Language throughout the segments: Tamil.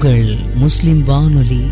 உங்கள் முஸ்லிம் வானொலி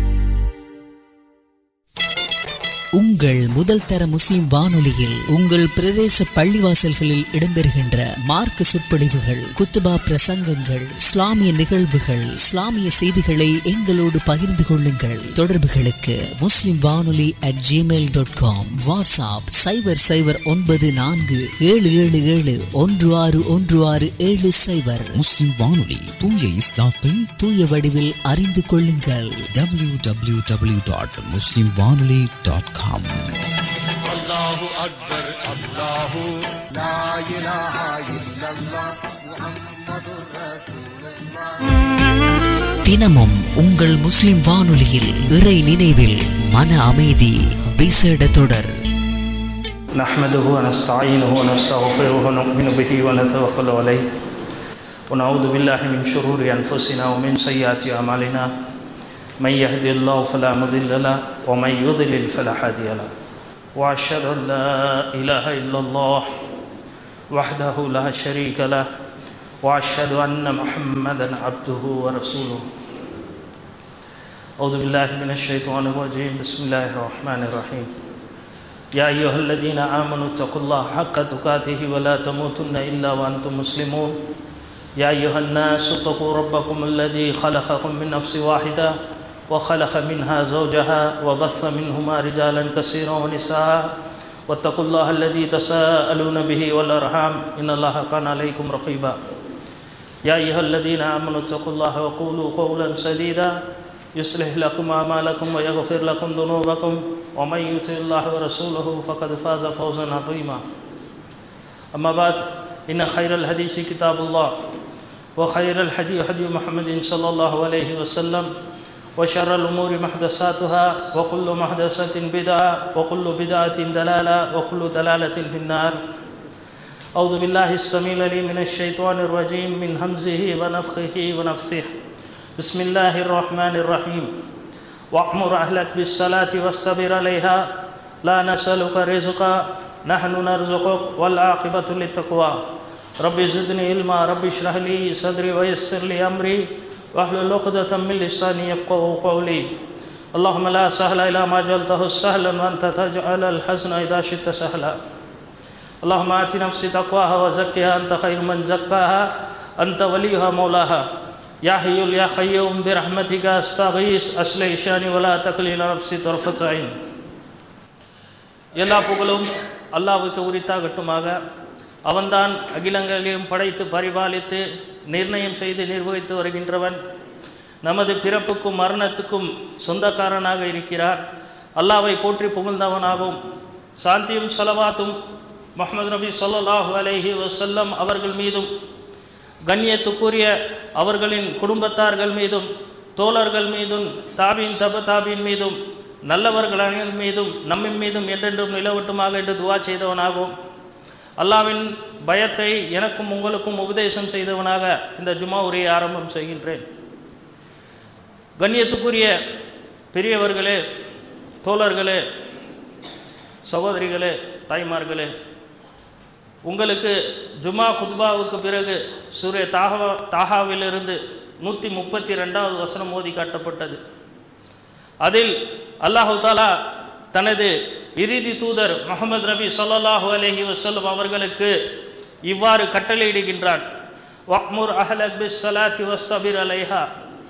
உங்கள் முதல் தர முஸ்லிம் வானொலியில் உங்கள் பிரதேச பள்ளிவாசல்களில் இடம்பெறுகின்ற மார்க்க சொற்பொழிவுகள் குத்துபா பிரசங்கங்கள் இஸ்லாமிய நிகழ்வுகள் இஸ்லாமிய செய்திகளை எங்களோடு பகிர்ந்து கொள்ளுங்கள் தொடர்புகளுக்கு Muslim Vanoli at Gmail dot com WhatsApp சைபர் சைபர் ஒன்பது நான்கு ஏழு ஏழு ஏழு ஒன்று ஆறு ஒன்று ஆறு ஏழு சைபர் முஸ்லிம் வானொலி தூய இஸ்லாத்தை தூய வடிவில் அறிந்து கொள்ளுங்கள் W W W dot Muslim Vanoli dot com الله أكبر الله لا إله إلا الله محمد رسول الله தினமும் உங்கள் முஸ்லிம் வானொலியில் இறை நினைவில் மன அமைதி விசேட தொடர் نحمده ونستعينه ونستغفره ونؤمن به ونتوكل عليه ونعوذ بالله من شرور أنفسنا ومن سيئات أعمالنا من يهدي الله فلا مضل له ومن يضلل فلا هادي له وأشهد أن لا إله إلا الله وحده لا شريك له وأشهد أن محمدا عبده ورسوله أعوذ بالله من الشيطان الرجيم بسم الله الرحمن الرحيم يا أيها الذين آمنوا اتقوا الله حق تقاته ولا تموتن إلا وأنتم مسلمون يا أيها الناس اتقوا ربكم الذي خلقكم من نفس واحدة وخلق منها زوجها وبث منهما رجالا كثيرا ونساء واتقوا الله الذي تساءلون به والأرحام إن الله كان عليكم رقيبا يا أيها الذين آمنوا اتقوا الله وقولوا قولا سديدا يصلح لكم أعمالكم ويغفر لكم ذنوبكم ومن يطع الله ورسوله فقد فاز فوزا عظيما أما بعد إن خير الحديث كتاب الله وخير الحديث حديث محمد صلى الله عليه وسلم وشر الأمور محدثاتها وكل محدثة بدعة وكل بدعة دلالة وكل دلالة في النار أعوذ بالله السميع العليم من الشيطان الرجيم من همزه ونفخه ونفثه بسم الله الرحمن الرحيم وأمر أهلك بالصلاة واصطبر عليها لا نسألك رزقا نحن نرزقك والعاقبة للتقوى رب زدني علما رب اشرح لي صدري ويسر لي أمري واحلل عقدة من لساني يفقه قولي اللهم لا سهل إلا ما جعلته سهلا وأنت تجعل الحزن إذا شئت سهلا اللهم آت نفسي تقواها وزكها أنت خير من زكاها أنت وليها مولاها يا حي يا قيوم برحمتك أستغيث أصلح شاني ولا تكلني إلى نفسي طرفة عين எல்லா புகழும் அல்லாவுக்கு உரித்தாகட்டுமாக அவன்தான் அகிலங்களையும் படைத்து பரிபாலித்து நிர்ணயம் செய்து நிர்வகித்து வருகின்றவன் நமது பிறப்புக்கும் மரணத்துக்கும் சொந்தக்காரனாக இருக்கிறார் அல்லாவை போற்றி புகழ்ந்தவனாகவும் சாந்தியும் சலவாத்தும் முகமது நபி ஸல்லல்லாஹு அலைஹி வஸல்லம் அவர்கள் மீதும் கண்ணியத்துக்குரிய அவர்களின் குடும்பத்தார்கள் மீதும் தோழர்கள் மீதும் தாபின் தப தாபின் மீதும் நல்லவர்கள் அனைவர் மீதும் நம்மின் மீதும் என்றென்றும் நிலவட்டுமாக என்று துவா செய்தவனாகவும் அல்லாவின் பயத்தை எனக்கும் உங்களுக்கும் உபதேசம் செய்தவனாக இந்த ஜுமா உரையை ஆரம்பம் செய்கின்றேன் கண்ணியத்துக்குரிய பெரியவர்களே தோழர்களே சகோதரிகளே தாய்மார்களே உங்களுக்கு ஜுமா குத்பாவுக்கு பிறகு சூரிய தாகா தாகாவிலிருந்து நூற்றி முப்பத்தி ரெண்டாவது வசனம் மோதி காட்டப்பட்டது அதில் அல்லாஹு தாலா தனது இறுதி தூதர் முகமது நபி ஸல்லல்லாஹு அலைஹி வஸல்லம் அவர்களுக்கு இவ்வாறு கட்டளையிடுகின்றான் வக்முர் அஹலக் பிஸ் ஸலாத்தி வஸ்தபிர் அலைஹா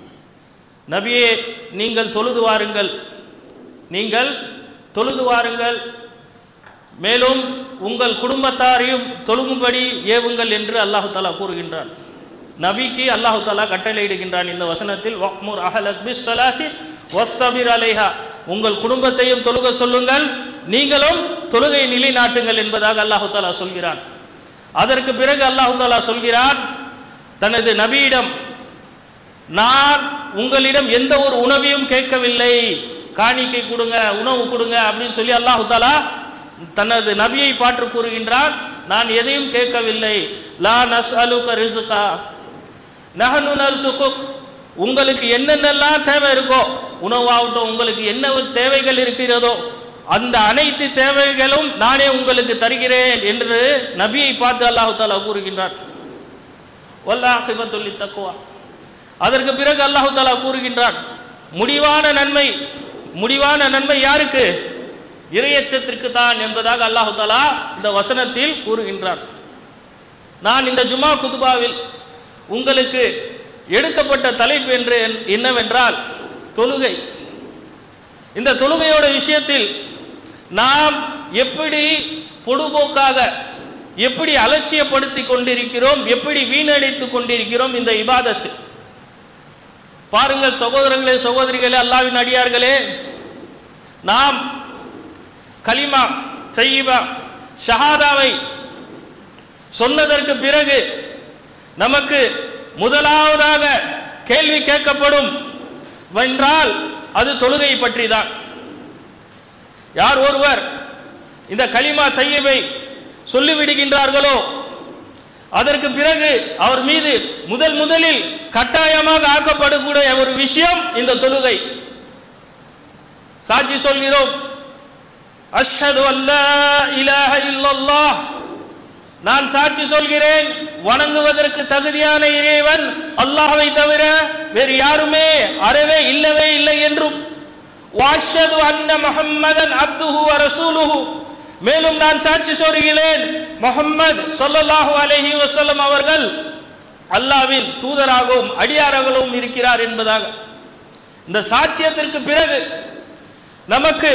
நபியே நீங்கள் தொழுது வாருங்கள் நீங்கள் தொழுது வாருங்கள் மேலும் உங்கள் குடும்பத்தாரையும் தொழுகும்படி ஏவுங்கள் என்று அல்லாஹு தாலா கூறுகின்றான் நபிக்கு அல்லாஹு தாலா கட்டளையிடுகின்றான் இந்த வசனத்தில் வக்முர் அஹலக் பிஸ் ஸலாத்தி வஸ்தபிர் அலைஹா உங்கள் குடும்பத்தையும் தொழுக சொல்லுங்கள் நீங்களும் தொழுகை நிலைநாட்டுங்கள் என்பதாக அல்லாஹு தாலா சொல்கிறான் அதற்கு பிறகு அல்லாஹு தாலா சொல்கிறான் தனது நபியிடம் நான் உங்களிடம் எந்த ஒரு உணவையும் கேட்கவில்லை காணிக்கை கொடுங்க உணவு கொடுங்க அப்படின்னு சொல்லி அல்லாஹு தாலா தனது நபியை பாற்று கூறுகின்றான் நான் எதையும் கேட்கவில்லை லா நஸ் அலுக ரிசுகா நஹனு நர்சுகுக் உங்களுக்கு என்னென்னலாம் தேவை இருக்கோ உணவாகட்டும் உங்களுக்கு என்ன தேவைகள் இருக்கிறதோ அந்த அனைத்து தேவைகளும் நானே உங்களுக்கு தருகிறேன் என்று நபியை பார்த்து அல்லாஹு தாலா கூறுகின்றார் வல்லாஹிபத்துல்லி தக்குவா அதற்கு பிறகு அல்லாஹு தாலா கூறுகின்றான் முடிவான நன்மை முடிவான நன்மை யாருக்கு இரையச்சத்திற்கு தான் என்பதாக அல்லாஹு தாலா இந்த வசனத்தில் கூறுகின்றான் நான் இந்த ஜுமா குதுபாவில் உங்களுக்கு எடுக்கப்பட்ட தலைப்பு என்று என்னவென்றால் தொழுகை இந்த தொழுகையோட விஷயத்தில் நாம் எப்படி பொடுபோக்காக எப்படி அலட்சியப்படுத்தி கொண்டிருக்கிறோம் எப்படி வீணடித்துக் கொண்டிருக்கிறோம் இந்த இபாதத்து பாருங்கள் சகோதரர்களே சகோதரிகளே அல்லாவின் அடியார்களே நாம் கலிமா செய்யிபா ஷஹாதாவை சொன்னதற்கு பிறகு நமக்கு முதலாவதாக கேள்வி கேட்கப்படும் வென்றால் அது தொழுகை பற்றி தான் யார் ஒருவர் இந்த கலிமா தையவை சொல்லிவிடுகின்றார்களோ அதற்கு பிறகு அவர் மீது முதல் முதலில் கட்டாயமாக ஆக்கப்படக்கூடிய ஒரு விஷயம் இந்த தொழுகை சாட்சி சொல்கிறோம் அஷ்ஹது அல்லா இலாஹ இல்லல்லாஹ் நான் சாட்சி சொல்கிறேன் வணங்குவதற்கு தகுதியான இறைவன் அல்லாஹ்வை தவிர வேறு யாருமே அறவே இல்லவே இல்லை என்றும் வாஷது அன்ன முஹம்மதன் அப்துஹு வ ரசூலுஹு மேலும் நான் சாட்சி சொல்கிறேன் முஹம்மது ஸல்லல்லாஹு அலைஹி வஸல்லம் அவர்கள் அல்லாஹ்வின் தூதராகவும் அடியாராகவும் இருக்கிறார் என்பதாக இந்த சாட்சியத்திற்கு பிறகு நமக்கு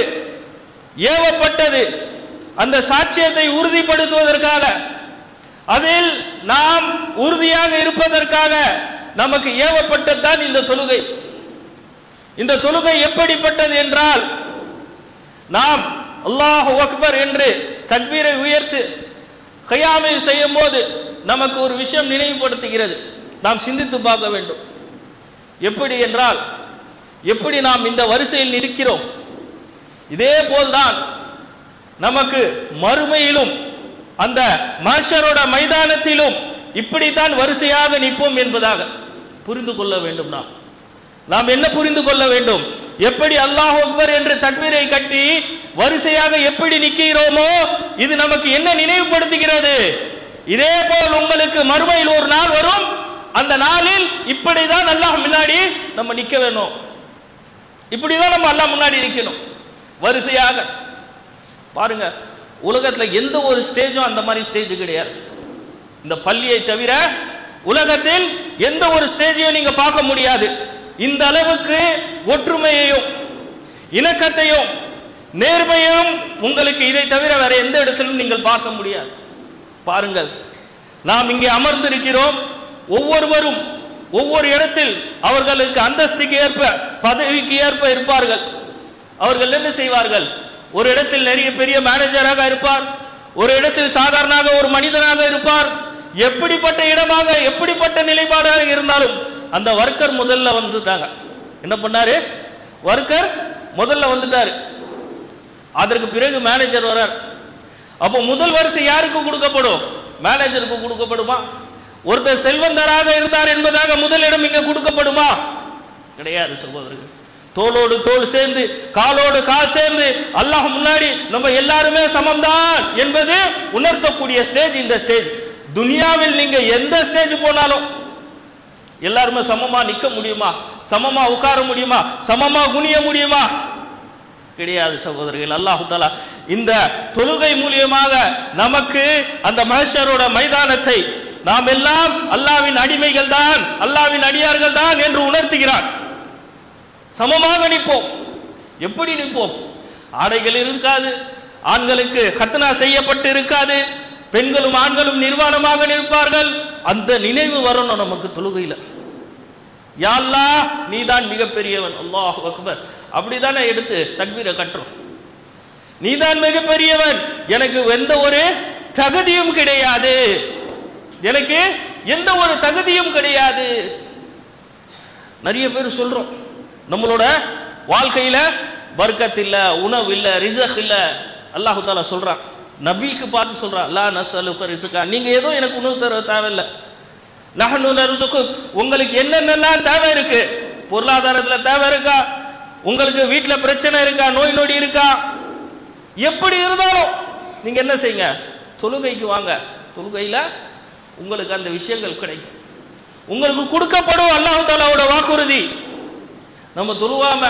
ஏவப்பட்டது அந்த சாட்சியத்தை உறுதிப்படுத்துவதற்காக அதில் நாம் உறுதியாக இருப்பதற்காக நமக்கு ஏவப்பட்டதுதான் இந்த தொழுகை இந்த தொழுகை எப்படிப்பட்டது என்றால் நாம் அல்லாஹ் அக்பர் என்று தக்பீரை உயர்த்து கையாமை செய்யும் போது நமக்கு ஒரு விஷயம் நினைவுபடுத்துகிறது நாம் சிந்தித்து பார்க்க வேண்டும் எப்படி என்றால் எப்படி நாம் இந்த வரிசையில் இருக்கிறோம் இதே போல்தான் நமக்கு மறுமையிலும் அந்த மாஷரோட மைதானத்திலும் இப்படித்தான் வரிசையாக நிற்போம் என்பதாக புரிந்து கொள்ள வேண்டும் நாம் நாம் என்ன புரிந்து கொள்ள வேண்டும் எப்படி அல்லாஹ் அக்பர் என்று தக்பீரை கட்டி வரிசையாக எப்படி நிற்கிறோமோ இது நமக்கு என்ன நினைவுபடுத்துகிறது இதே போல் உங்களுக்கு மறுமையில் ஒரு நாள் வரும் அந்த நாளில் இப்படிதான் அல்லாஹ் முன்னாடி நம்ம நிக்க வேணும் இப்படிதான் நம்ம அல்லாஹ் முன்னாடி நிக்கணும் வரிசையாக பாருங்க உலகத்துல எந்த ஒரு ஸ்டேஜும் அந்த மாதிரி ஸ்டேஜ் கிடையாது இந்த பள்ளியை தவிர உலகத்தில் எந்த ஒரு ஸ்டேஜையும் நீங்க பார்க்க முடியாது இந்த அளவுக்கு ஒற்றுமையையும் இணக்கத்தையும் நேர்மையும் உங்களுக்கு இதை தவிர வேற எந்த இடத்திலும் நீங்கள் பார்க்க முடியாது பாருங்கள் நாம் இங்கே அமர்ந்திருக்கிறோம் ஒவ்வொருவரும் ஒவ்வொரு இடத்தில் அவர்களுக்கு அந்தஸ்துக்கு ஏற்ப பதவிக்கு ஏற்ப இருப்பார்கள் அவர்கள் என்ன செய்வார்கள் ஒரு இடத்தில் நிறைய பெரிய மேனேஜராக இருப்பார் ஒரு இடத்தில் சாதாரணமாக ஒரு மனிதனாக இருப்பார் எப்படிப்பட்ட இடமாக எப்படிப்பட்ட நிலைப்பாடாக இருந்தாலும் அந்த ஒர்க்கர் முதல்ல வந்துட்டாங்க என்ன பண்ணாரு ஒர்க்கர் முதல்ல வந்துட்டாரு அதற்கு பிறகு மேனேஜர் வரார் அப்போ முதல் வரிசை யாருக்கு கொடுக்கப்படும் மேனேஜருக்கு கொடுக்கப்படுமா ஒருத்தர் செல்வந்தராக இருந்தார் என்பதாக முதலிடம் இங்க கொடுக்கப்படுமா கிடையாது சகோதரர்கள் தோளோடு தோள் சேர்ந்து காலோடு கால் சேர்ந்து அல்லாஹ் முன்னாடி நம்ம எல்லாருமே சமம்தான் என்பது உணர்த்தக்கூடிய ஸ்டேஜ் இந்த ஸ்டேஜ் துனியாவில் நீங்க எந்த ஸ்டேஜ் போனாலும் எல்லாருமே சமமா நிக்க முடியுமா சமமா உட்கார முடியுமா சமமா குனிய முடியுமா கிடையாது சகோதரர்கள் அல்லாஹு தாலா இந்த தொழுகை மூலியமாக நமக்கு அந்த மகேஷரோட மைதானத்தை நாம் எல்லாம் அல்லாவின் அடிமைகள் தான் அல்லாவின் அடியார்கள் தான் என்று உணர்த்துகிறார் சமமாக நிற்போம் எப்படி நிற்போம் ஆடைகள் இருக்காது ஆண்களுக்கு கத்தனா செய்யப்பட்டு இருக்காது பெண்களும் ஆண்களும் நிர்வாணமாக நிற்பார்கள் அந்த நினைவு வரணும் நமக்கு தொழுகையில யா அல்லாஹ் நீதான் மிகப்பெரியவன் அல்லாஹ் அக்பர் அப்படிதானே எடுத்து தக்பீரை கட்டுறோம் நீதான் மிகப்பெரியவன் எனக்கு எந்த ஒரு தகுதியும் கிடையாது எனக்கு எந்த ஒரு தகுதியும் கிடையாது நிறைய பேர் சொல்றோம் நம்மளோட வாழ்க்கையில பர்க்கத் இல்ல உணவு இல்ல ரிசக் இல்ல அல்லாஹு தாலா சொல்றான் நபிக்கு பார்த்து சொல்றான் லா நஸ்அலுக ரிஸ்கா நீங்க ஏதோ எனக்கு உணவு தர தேவையில்லை நஹனு நர்சுக்கு உங்களுக்கு என்னென்னலாம் தேவை இருக்கு பொருளாதாரத்துல தேவை இருக்கா உங்களுக்கு வீட்டுல பிரச்சனை இருக்கா நோய் நொடி இருக்கா எப்படி இருந்தாலும் நீங்க என்ன செய்யுங்க தொழுகைக்கு வாங்க தொழுகையில உங்களுக்கு அந்த விஷயங்கள் கிடைக்கும் உங்களுக்கு கொடுக்கப்படும் அல்லாஹ் தாலாவோட வாக்குறுதி நம்ம தொழுவாம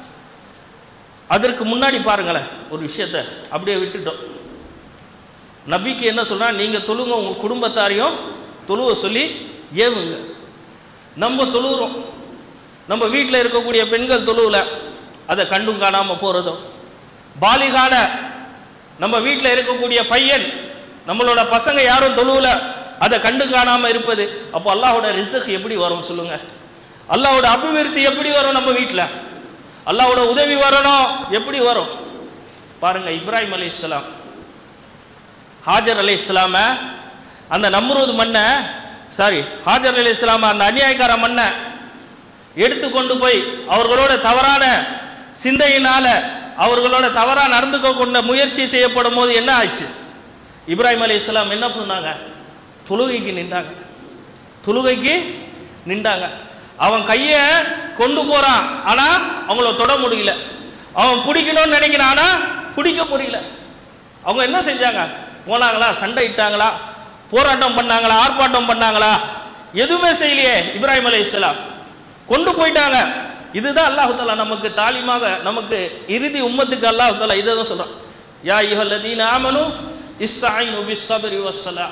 அதற்கு முன்னாடி பாருங்களேன் ஒரு விஷயத்த அப்படியே விட்டுட்டோம் நபிக்கு என்ன சொல்றா நீங்க தொழுங்க உங்க குடும்பத்தாரையும் தொழுவ சொல்லி ஏவுங்க நம்ம தொழுகிறோம் நம்ம வீட்டில் இருக்கக்கூடிய பெண்கள் தொழுவுல அதை கண்டும் காணாம போறதும் பாலிகான நம்ம வீட்டில் இருக்கக்கூடிய பையன் நம்மளோட பசங்க யாரும் தொழுவுல அதை கண்டு காணாம இருப்பது அப்போ அல்லாஹ்வோட ரிசக் எப்படி வரும் சொல்லுங்க அல்லாஹ்வோட அபிவிருத்தி எப்படி வரும் நம்ம வீட்டில் அல்லாஹ்வோட உதவி வரணும் எப்படி வரும் பாருங்க இப்ராஹிம் அலி இஸ்லாம் ஹாஜர் அலி இஸ்லாம அந்த நம்ரூத் மண்ணை சாரி ஹாஜர் அலி இஸ்லாம அந்த அநியாயக்கார மண்ணை எடுத்து கொண்டு போய் அவர்களோட தவறான சிந்தையினால அவர்களோட தவறா நடந்துக்க கொண்ட முயற்சி செய்யப்படும் போது என்ன ஆச்சு இப்ராஹிம் அலி இஸ்லாம் என்ன பண்ணாங்க தொழுகைக்கு நின்றாங்க தொழுகைக்கு நின்றாங்க அவன் கையை கொண்டு போறான் ஆனா அவங்கள தொட முடியல அவன் பிடிக்கணும்னு நினைக்கிறான் ஆனா பிடிக்க முடியல அவங்க என்ன செஞ்சாங்க போனாங்களா சண்டை இட்டாங்களா போராட்டம் பண்ணாங்களா ஆர்ப்பாட்டம் பண்ணாங்களா எதுவுமே செய்யலையே இப்ராஹிம் அலி இஸ்லாம் கொண்டு போயிட்டாங்க இதுதான் அல்லாஹு தாலா நமக்கு தாலிமாக நமக்கு இறுதி உம்மத்துக்கு அல்லாஹு தாலா இதை தான் சொல்றான் யா யுஹல்லதீன ஆமனு இஸ்தாயினு பிஸ்ஸப்ரி வஸ்ஸலா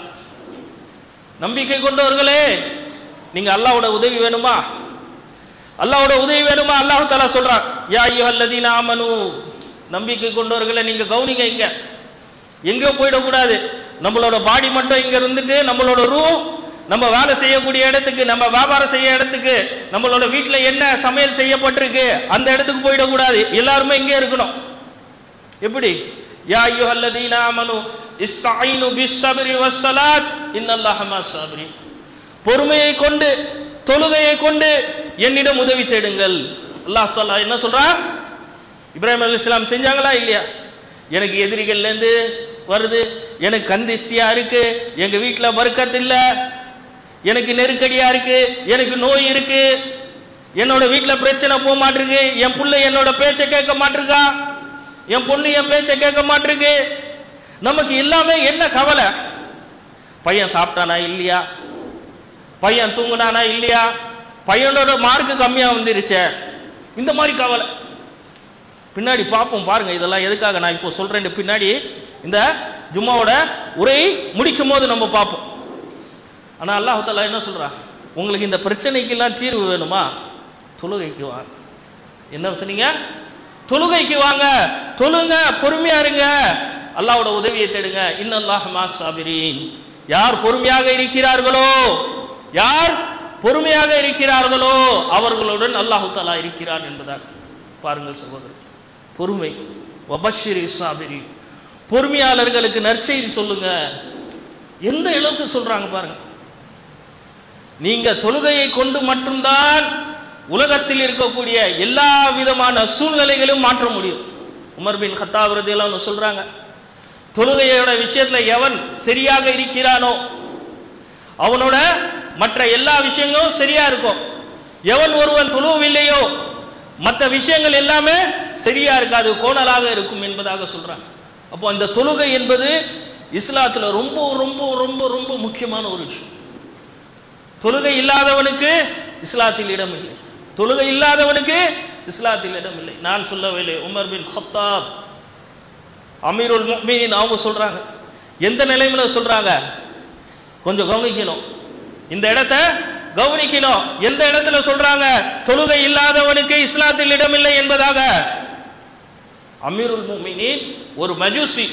நம்பிக்கை கொண்டவர்களே நீங்க அல்லாஹ்வோட உதவி வேணுமா அல்லாஹ்வோட உதவி வேணுமா அல்லாஹ் தாலா சொல்றான் யா யுஹல்லதீன ஆமனு நம்பிக்கை கொண்டவர்களே நீங்க கவனிங்க இங்க எங்கேயோ போயிடக்கூடாது நம்மளோட பாடி மட்டும் இங்க இருந்துட்டு நம்மளோட ரூ நம்ம வேலை செய்யக்கூடிய இடத்துக்கு நம்ம வியாபாரம் செய்ய இடத்துக்கு நம்மளோட வீட்டில் என்ன சமையல் செய்யப்பட்டிருக்கு அந்த இடத்துக்கு போயிடக்கூடாது எல்லாருமே இங்கே இருக்கணும் எப்படி யா ஐயுஹல்லதீன ஆமனு இஸ்தாயினு பிஸ்ஸப்ரி வஸ்ஸலாத் இன்னல்லாஹ மஸ்ஸாபிரின் பொறுமையை கொண்டு தொழுகையை கொண்டு என்னிடம் உதவி தேடுங்கள் அல்லாஹ் சொல்லா என்ன சொல்றான் இப்ராஹிம் அலைஹிஸ்ஸலாம் செஞ்சாங்களா இல்லையா எனக்கு எதிரிகள்லேருந்து வருது எனக்கு கண் திஷ்டியா இருக்கு எங்க வீட்டில் பருக்கத்து இல்லை எனக்கு நெருக்கடியா இருக்கு எனக்கு நோய் இருக்கு என்னோட வீட்டில் பிரச்சனை போக மாட்டிருக்கு என் புள்ள என்னோட பேச்சை கேட்க மாட்டிருக்கா என் பொண்ணு என் பேச்சை கேட்க மாட்டிருக்கு நமக்கு எல்லாமே என்ன கவலை பையன் சாப்பிட்டானா இல்லையா பையன் தூங்குனானா இல்லையா பையனோட மார்க்கு கம்மியா வந்துருச்சே இந்த மாதிரி கவலை பின்னாடி பார்ப்போம் பாருங்க இதெல்லாம் எதுக்காக நான் இப்போ சொல்றேன் பின்னாடி இந்த ஜும்மாவோட உரை முடிக்கும் போது நம்ம பார்ப்போம் ஆனா அல்லாஹ் தாலா என்ன சொல்றா உங்களுக்கு இந்த பிரச்சனைக்கெல்லாம் தீர்வு வேணுமா தொழுகைக்கு வாங்க என்ன சொன்னீங்க தொழுகைக்கு வாங்க தொழுங்க பொறுமையா இருங்க அல்லாஹ்வோட உதவியை தேடுங்க இன்னல்லாஹ் மாசாபிரீன் யார் பொறுமையாக இருக்கிறார்களோ யார் பொறுமையாக இருக்கிறார்களோ அவர்களுடன் அல்லாஹு தாலா இருக்கிறான் என்பதாக பாருங்கள் சகோதரர் பொறுமை வபஷிரி சாபிரி பொறுமையாளர்களுக்கு நற்செய்தி சொல்லுங்க எந்த அளவுக்கு சொல்றாங்க பாருங்க நீங்க தொழுகையை கொண்டு மட்டும்தான் உலகத்தில் இருக்கக்கூடிய எல்லா விதமான சூழ்நிலைகளையும் மாற்ற முடியும் உமர் பின் கத்தாப் ரதியெல்லாம் ஒன்று சொல்றாங்க தொழுகையோட விஷயத்துல எவன் சரியாக இருக்கிறானோ அவனோட மற்ற எல்லா விஷயங்களும் சரியா இருக்கும் எவன் ஒருவன் தொழுவவில்லையோ மற்ற விஷயங்கள் எல்லாமே சரியா இருக்காது கோணலாக இருக்கும் என்பதாக சொல்றாங்க அப்போ அந்த தொழுகை என்பது இஸ்லாத்துல ரொம்ப ரொம்ப ரொம்ப ரொம்ப முக்கியமான ஒரு விஷயம் தொழுகை இல்லாதவனுக்கு இஸ்லாத்தில் இடம் இல்லை தொழுகை இல்லாதவனுக்கு இஸ்லாத்தில் இடம் இல்லை நான் சொல்லவில்லை உமர் பின் ஹத்தாப் அமீருல் முக்மீனின் அவங்க சொல்றாங்க எந்த நிலைமையில சொல்றாங்க கொஞ்சம் கவனிக்கணும் இந்த இடத்த கவனிக்கணும் எந்த இடத்துல சொல்றாங்க தொழுகை இல்லாதவனுக்கு இஸ்லாத்தில் இடமில்லை என்பதாக அமீருல் முக்மீனின் ஒரு மஜூசி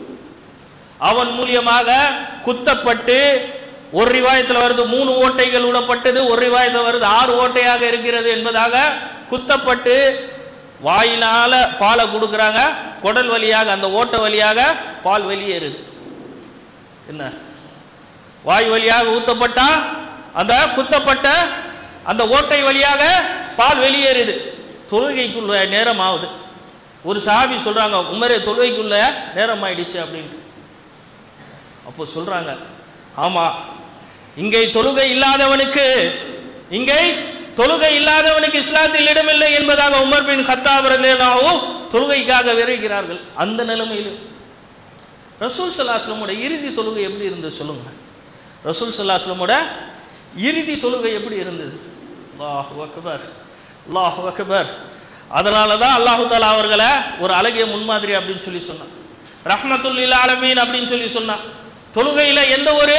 அவன் மூலியமாக குத்தப்பட்டு ஒரு ரிவாயத்தில் வருது மூணு ஓட்டைகள் விடப்பட்டது ஒரு ரிவாயத்தில் வருது ஆறு ஓட்டையாக இருக்கிறது என்பதாக குத்தப்பட்டு வாயினால பாலை கொடுக்குறாங்க குடல் வழியாக அந்த ஓட்டை வழியாக பால் வெளியேறுது என்ன வாய் வழியாக ஊத்தப்பட்டா அந்த குத்தப்பட்ட அந்த ஓட்டை வழியாக பால் வெளியேறுது தொழுகைக்குள்ள நேரம் ஆகுது ஒரு சாபி சொல்றாங்க உமரே தொழுகைக்குள்ள நேரம் ஆயிடுச்சு அப்படின்ட்டு அப்போ சொல்றாங்க ஆமா இங்கே தொழுகை இல்லாதவனுக்கு இங்கே தொழுகை இல்லாதவனுக்கு இஸ்லாத்தில் இடமில்லை என்பதாக உமர் பின் ஹத்தாப் ரலியல்லாஹு தொழுகைக்காக விரைகிறார்கள் அந்த நிலைமையில் ரசூல் சல்லாஸ்லமோட இறுதி தொழுகை எப்படி இருந்தது சொல்லுங்க ரசூல் சல்லாஸ்லமோட இறுதி தொழுகை எப்படி இருந்தது அல்லாஹு அக்பர் அல்லாஹு அக்பர் அதனால தான் அல்லாஹு தாலா அவர்களை ஒரு அழகிய முன்மாதிரி அப்படின்னு சொல்லி சொன்னான் ரஹ்மத்துல்லில் ஆலமீன் அப்படின்னு சொல்லி சொன்னான் தொழுகையில எந்த ஒரு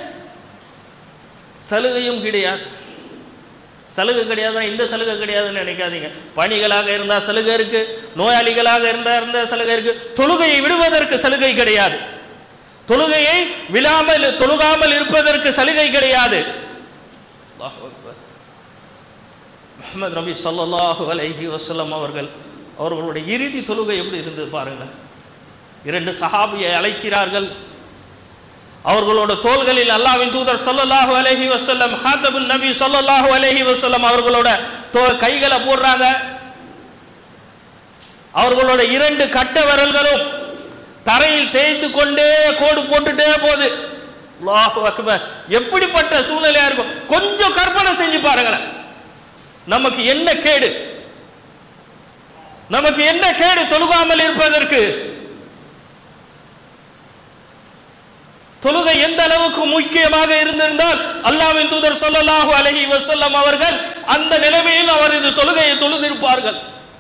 சலுகையும் கிடையாது சலுகை கிடையாதுன்னா இந்த சலுகை கிடையாதுன்னு நினைக்காதீங்க பணிகளாக இருந்தால் சலுகை இருக்கு நோயாளிகளாக இருந்தால் இருந்த சலுகை இருக்கு தொழுகையை விடுவதற்கு சலுகை கிடையாது தொழுகையை விழாமல் தொழுகாமல் இருப்பதற்கு சலுகை கிடையாது அல்லாஹ் அக்பர். முஹம்மது நபி ஸல்லல்லாஹு அலைஹி வஸல்லம் அவர்கள் அவர்களுடைய இறுதி தொழுகை எப்படி இருந்தது பாருங்க இரண்டு சஹாபியை அழைக்கிறார்கள் அவர்களோட தோள்களில் அல்லாஹ்வின் தூதர் ஸல்லல்லாஹு அலைஹி வஸல்லம் ஹாத்தபுன் நபி ஸல்லல்லாஹு அலைஹி வஸல்லம் அவர்களோட தோ- கைகளை போடுறாங்க அவர்களோட இரண்டு கட்ட விரல்களும் தரையில் தேய்ந்து கொண்டே கோடு போட்டுட்டே போகுது அல்லாஹு அக்பர் எப்படிப்பட்ட சூழ்நிலையா இருக்கும் கொஞ்சம் கற்பனை செஞ்சு பாருங்களேன் நமக்கு என்ன கேடு நமக்கு என்ன கேடு தொழுகாமல் இருப்பதற்கு தொழுகை எந்த அளவுக்கு முக்கியமாக இருந்திருந்தால் அல்லாஹ்வின் தூதர் ஸல்லல்லாஹு அலைஹி வஸல்லம் அவர்கள் அந்த நிலைமையில் அவர் இந்த தொழுகையை தொழுதிருப்பார்கள்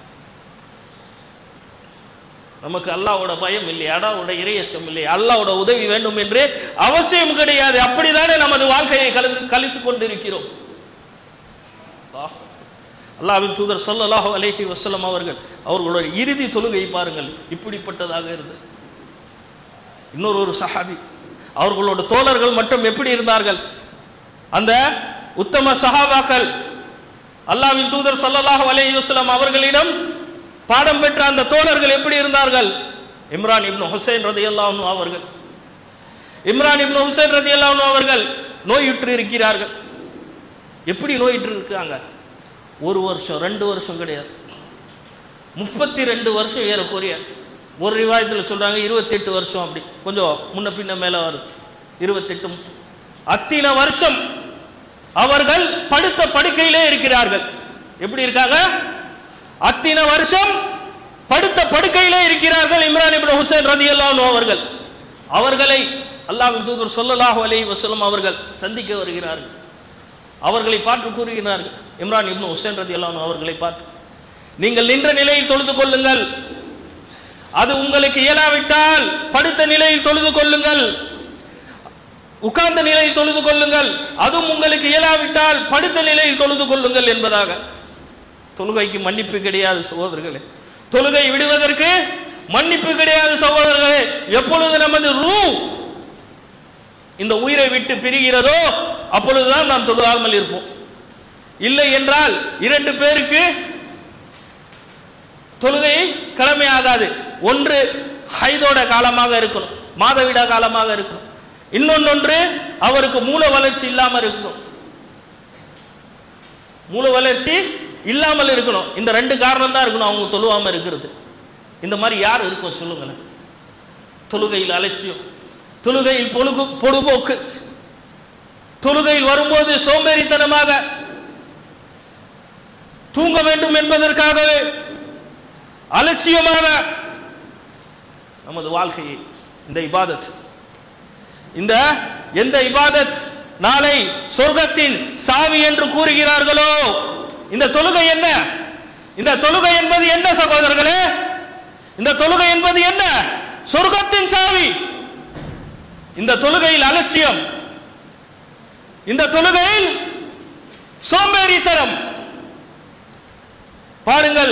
நமக்கு அல்லாஹ்வோட பயம் இல்லை அடாவோட இறையச்சம் இல்லை அல்லாஹ்வோட உதவி வேண்டும் என்று அவசியம் கிடையாது அப்படிதானே நமது வாழ்க்கையை கலந்து கழித்துக் கொண்டிருக்கிறோம் அல்லாஹ். அல்லாஹ்வின் தூதர் ஸல்லல்லாஹு அலைஹி வஸல்லம் அவர்கள் அவர்களுடைய இறுதி தொழுகை பாருங்கள் இப்படிப்பட்டதாக இருந்தது இன்னொரு ஒரு சஹாபி அவர்களோட தோழர்கள் மட்டும் எப்படி இருந்தார்கள் அந்த உத்தம சஹாபாக்கள் அல்லாஹ்வின் தூதர் ஸல்லல்லாஹு அலைஹி வஸல்லம் அவர்களிடம் பாடம் பெற்ற அந்த தோழர்கள் எப்படி இருந்தார்கள் இம்ரான் இப்னு ஹுசைன் ரதியல்லாஹு அன்ஹு அவர்கள் இம்ரான் இப்னு ஹுசைன் ரதியல்லாஹு அன்ஹு அவர்கள் நோயுற்று இருக்கிறார்கள் எப்படி நோயுற்று இருக்காங்க ஒரு வருஷம் ரெண்டு வருஷம் கிடையாது முப்பத்தி ரெண்டு வருஷம் ஏறக்குறைய ஒரு ரிவாயத்தில் சொல்றாங்க இருபத்தெட்டு வருஷம் அப்படி கொஞ்சம் முன்ன பின்ன மேல வருது இருபத்தெட்டு முப்பது. அத்தனை வருஷம் அவர்கள் படுத்த படுக்கையிலே இருக்கிறார்கள் எப்படி இருக்காங்க அத்தனை வருஷம் படுத்த படுக்கையிலே இருக்கிறார்கள் இம்ரான் இப்னு ஹுசைன் ரதியல்லாஹு அன்ஹு அவர்கள் அவர்களை அல்லாஹ்வின் தூதர் ஸல்லல்லாஹு அலைஹி வஸல்லம் அவர்கள் சந்திக்க வருகிறார்கள் அவர்களை பார்த்து கூறுகிறார்கள் இம்ரான் இப்னு ஹுசைன் ரதியல்லாஹு அன்ஹு அவர்களை பார்த்து நீங்கள் நின்ற நிலையில் தொழுது கொள்ளுங்கள் அது உங்களுக்கு இயலாவிட்டால் படுத்த நிலையில் தொழுது கொள்ளுங்கள் உட்கார்ந்த நிலையில் தொழுது கொள்ளுங்கள் அதுவும் உங்களுக்கு இயலாவிட்டால் படுத்த நிலையில் தொழுது கொள்ளுங்கள் என்பதாக தொழுகைக்கு மன்னிப்பு கிடையாது சகோதரர்களே தொழுகை விடுவதற்கு மன்னிப்பு கிடையாது சகோதரர்களே எப்பொழுது நமது ரூ இந்த உயிரை விட்டு பிரிகிறதோ அப்பொழுதுதான் நாம் தொழுகாமல் இருப்போம் இல்லை என்றால் இரண்டு பேருக்கு தொழுகை கடமையாகாது ஒன்று ஹைதோட காலமாக இருக்கணும் மாதவிடா காலமாக இருக்கணும் இன்னொன்னொன்று அவருக்கு மூல வளர்ச்சி இல்லாமல் இருக்கணும் மூல வளர்ச்சி இல்லாமல் இருக்கணும் இந்த ரெண்டு காரணம் தான் இருக்கணும் அவங்க தொழுவாம இருக்கிறது இந்த மாதிரி யார் இருக்கும் சொல்லுங்களேன் தொழுகையில் அலட்சியம் தொழுகையில் பொழுகு பொழுபோக்கு தொழுகையில் வரும்போது சோம்பேறித்தனமாக தூங்க வேண்டும் என்பதற்காகவே அலட்சியமாக நமது வாழ்க்கையை இந்த இபாதத் இந்த எந்த இபாதத் நாளை சொர்க்கத்தின் சாவி என்று கூறுகிறார்களோ இந்த தொழுகை என்ன இந்த தொழுகை என்பது என்ன சகோதரர்களே இந்த தொழுகை என்பது என்ன சொர்க்கத்தின் சாவி இந்த தொழுகையில் அலட்சியம் இந்த தொழுகையில் சோம்பேறித்தனம் பாருங்கள்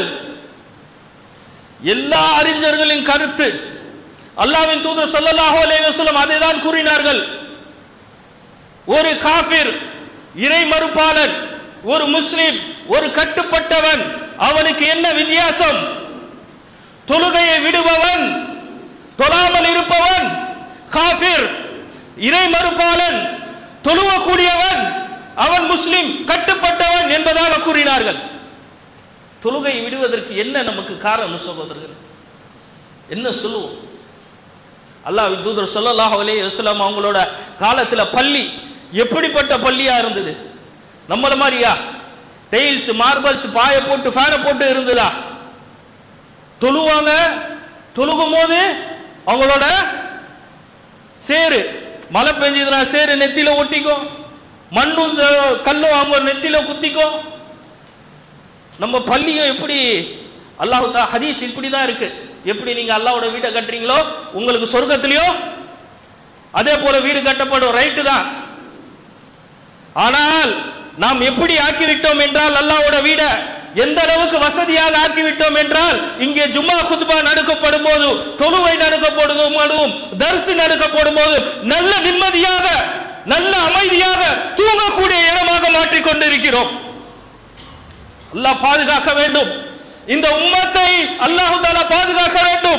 எல்லா அறிஞர்களின் கருத்து அல்லாஹ்வின் தூதர் ஸல்லல்லாஹு அலைஹி வஸல்லம் அதை தான் கூறினார்கள் ஒரு காஃபிர் இறை மறுப்பாளன் ஒரு முஸ்லிம் ஒரு கட்டுப்பட்டவன் அவனுக்கு என்ன வித்தியாசம் தொழுகையை விடுபவன் தொழாமல் இருப்பவன் காஃபிர் இறை மறுப்பாளன் தொழுவக்கூடியவன் அவன் முஸ்லிம் கட்டுப்பட்டவன் என்பதாக கூறினார்கள் தொழுகை விடுவதற்கு என்ன நமக்கு காரணம் சகோதரர்கள் என்ன சொல்லுவோம் அல்லாஹ்வின் தூதர் ஸல்லல்லாஹு அலைஹி வஸல்லம் அவங்களோட காலத்துல பள்ளி எப்படிப்பட்ட பள்ளியா இருந்தது நம்மள மாதிரியா டெயில்ஸ் மார்பல்ஸ் பாய போட்டு ஃபேனை போட்டு இருந்ததா தொழுவாங்க தொழுகும் போது அவங்களோட சேரு மழை பெஞ்சதுன்னா சேரு நெத்தியில ஒட்டிக்கும் மண்ணும் இந்த கல்லும் அவங்க நெத்தில குத்திக்கோ நம்ம பள்ளியும் எப்படி அல்லாஹு தா ஹதீஸ் இப்படி தான் இருக்கு எப்படி நீங்க அல்லாஹ்வோட வீட்டை கட்டுறீங்களோ உங்களுக்கு சொர்க்கத்திலயும் அதே போல வீடு கட்டப்படும் ரைட்டு தான் ஆனால் நாம் எப்படி ஆக்கிவிட்டோம் என்றால் அல்லாஹ்வோட வீட எந்த அளவுக்கு வசதியாக ஆக்கிவிட்டோம் என்றால் இங்கே ஜும்மா குத்பா நடக்கப்படும் போது தொழுவை நடக்கப்படும் போதும் தர்சு நடக்கப்படும் போது நல்ல நிம்மதியாக நல்ல அமைதியாக தூங்கக்கூடிய இடமாக மாற்றிக் கொண்டிருக்கிறோம் அல்லாஹ் பாதுகாக்க வேண்டும் இந்த உம்மத்தை அல்லாஹு தாலா பாதுகாக்க வேண்டும்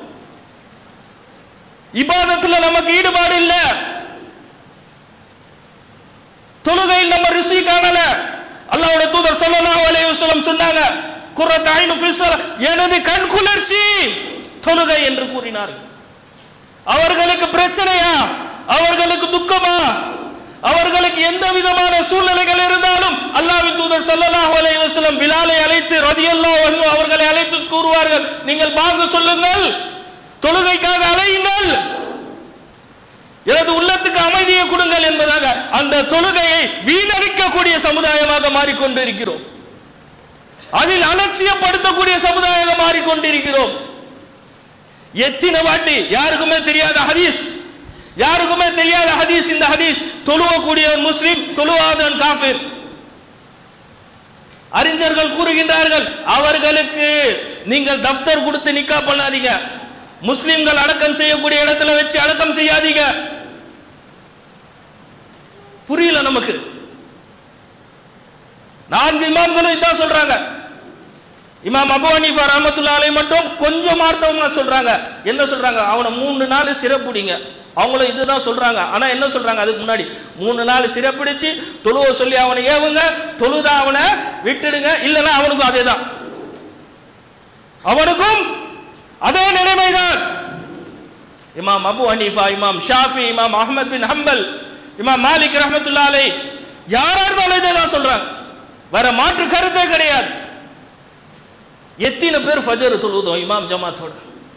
இபாதத்துல நமக்கு ஈடுபாடு இல்ல தொழுகையில் நம்ம ருசி காணல அல்லாஹ்வோட தூதர் ஸல்லல்லாஹு அலைஹி வஸல்லம் சொன்னாங்க குர்ரத் ஐனு ஃபி ஸலா எனது கண் குளிர்ச்சி தொழுகை என்று கூறினார்கள் அவர்களுக்கு பிரச்சனையா அவர்களுக்கு துக்கமா அவர்களுக்கு எந்த விதமான சூழ்நிலைகள் இருந்தாலும் அல்லாஹ்வின் தூதர் ஸல்லல்லாஹு அலைஹி வஸல்லம் பிலாலை அழைத்து ரலியல்லாஹு அன்ஹு அவர்களை அழைத்து கூறுவார்கள் நீங்கள் பாங்க சொல்லுங்கள் தொழுகைக்காக அலையுங்கள் எனது உள்ளத்துக்கு அமைதியை கொடுங்கள் என்பதாக அந்த தொழுகையை வீணடிக்கக்கூடிய சமுதாயமாக மாறிக்கொண்டிருக்கிறோம் அதில் அலட்சியப்படுத்தக்கூடிய சமுதாயமாக மாறிக்கொண்டிருக்கிறோம் எத்தனை வாட்டி யாருக்குமே தெரியாத ஹதீஸ் யாருக்குமே தெரியாத ஹதீஸ் இந்த ஹதீஸ் தொழுவக்கூடியவன் முஸ்லிம் தொழுவாதவன் காஃபிர் அறிஞர்கள் கூறுகின்றார்கள் அவர்களுக்கு நீங்கள் தஃப்தர் கொடுத்து நிக்கா பண்ணாதீங்க முஸ்லிம்கள் அடக்கம் செய்யக்கூடிய இடத்துல வச்சு அடக்கம் செய்யாதீங்க புரியல நமக்கு நான்கு இமாம்களும் இதான் சொல்றாங்க இமாம் அபு ஹனீஃபா ரஹ்மத்துல்லாஹி அலைஹி மட்டும் கொஞ்சம் மார்த்தவங்க சொல்றாங்க என்ன சொல்றாங்க அவனை மூணு நாள் சிறப்புடிங்க அவங்களும் இதுதான் சொல்றாங்க ஆனா என்ன சொல்றாங்க அதுக்கு முன்னாடி மூணு நாள் சிறப்பிடிச்சு தொழுவ சொல்லி அவனை ஏவுங்க தொழுதா அவனை விட்டுடுங்க இல்லைன்னா அவனுக்கும் அதே தான் அவனுக்கும் அதே நிலைமைதான் இமாம் அபு ஹனீஃபா இமாம் ஷாஃபி இமாம் அஹ்மத் பின் ஹம்பல் இமாம் மாலிக் ரஹ்மத்துல்லாஹி அலைஹி யாரா இருந்தாலும் இதை தான் சொல்றாங்க வேற மாற்று கருத்தே கிடையாது எத்தனை பேர் ஃபஜர் தொழுதோம் இமாம் ஜமாத்தோட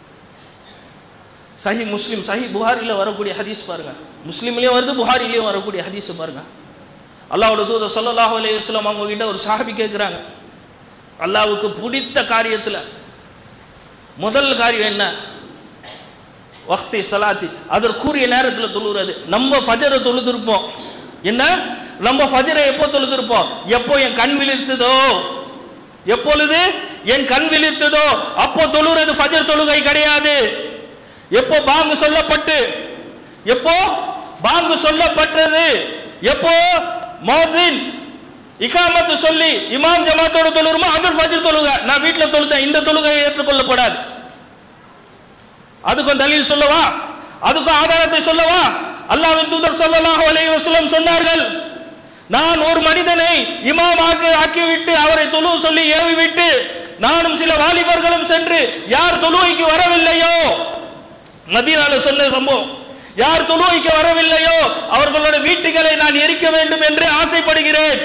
சஹி முஸ்லிம் சஹி புகாரில வரக்கூடிய ஹதீஸ் பாருங்க முஸ்லிம்லயும் வருது புகாரிலயும் வரக்கூடிய ஹதீஸ் பாருங்க அல்லாஹ்வோட தூதர் ஸல்லல்லாஹு அலைஹி வஸல்லம் அவங்க கிட்ட ஒரு சாஹிபி கேட்குறாங்க அல்லாஹ்வுக்கு பிடித்த காரியத்துல முதல் காரியம் என்ன வக்தி சலாத்தி அதற்குரிய நேரத்தில் தொழுகிறது நம்ம ஃபஜரை தொழுதிருப்போம் என்ன நம்ம ஃபஜரை எப்போ தொழுதிருப்போம் எப்போ என் கண் விழித்ததோ எப்பொழுது என் கண் விழித்ததோ அப்போ தொழுகிறது ஃபஜர் தொழுகை கிடையாது எப்போ பாங்கு சொல்லப்பட்டு எப்போ பாங்கு சொல்லப்பட்டது எப்போ மோதின் இகாமத்து சொல்லி இமாம் ஜமாத்தோட தொழுகிறோமோ அது ஃபஜர் தொழுகை நான் வீட்டில் தொழுதேன் இந்த தொழுகை ஏற்றுக்கொள்ளப்படாது அதுக்கும் தலீல் சொல்லவா அதுக்கும் ஆதாரத்தை சொல்லவா அல்லாஹ்வின் தூதர் ஸல்லல்லாஹு அலைஹி வஸல்லம் சொன்னார்கள் நான் ஒரு மனிதனை இமாமாக ஆக்கிவிட்டு அவரை தொழு சொல்லி ஏவி விட்டு நானும் சில வாலிபர்களும் சென்று யார் தொழுவைக்கு வரவில்லையோ மதீனால சொன்ன சம்பவம் யார் தொழுவைக்கு வரவில்லையோ அவர்களோட வீட்டுகளை நான் எரிக்க வேண்டும் என்று ஆசைப்படுகிறேன்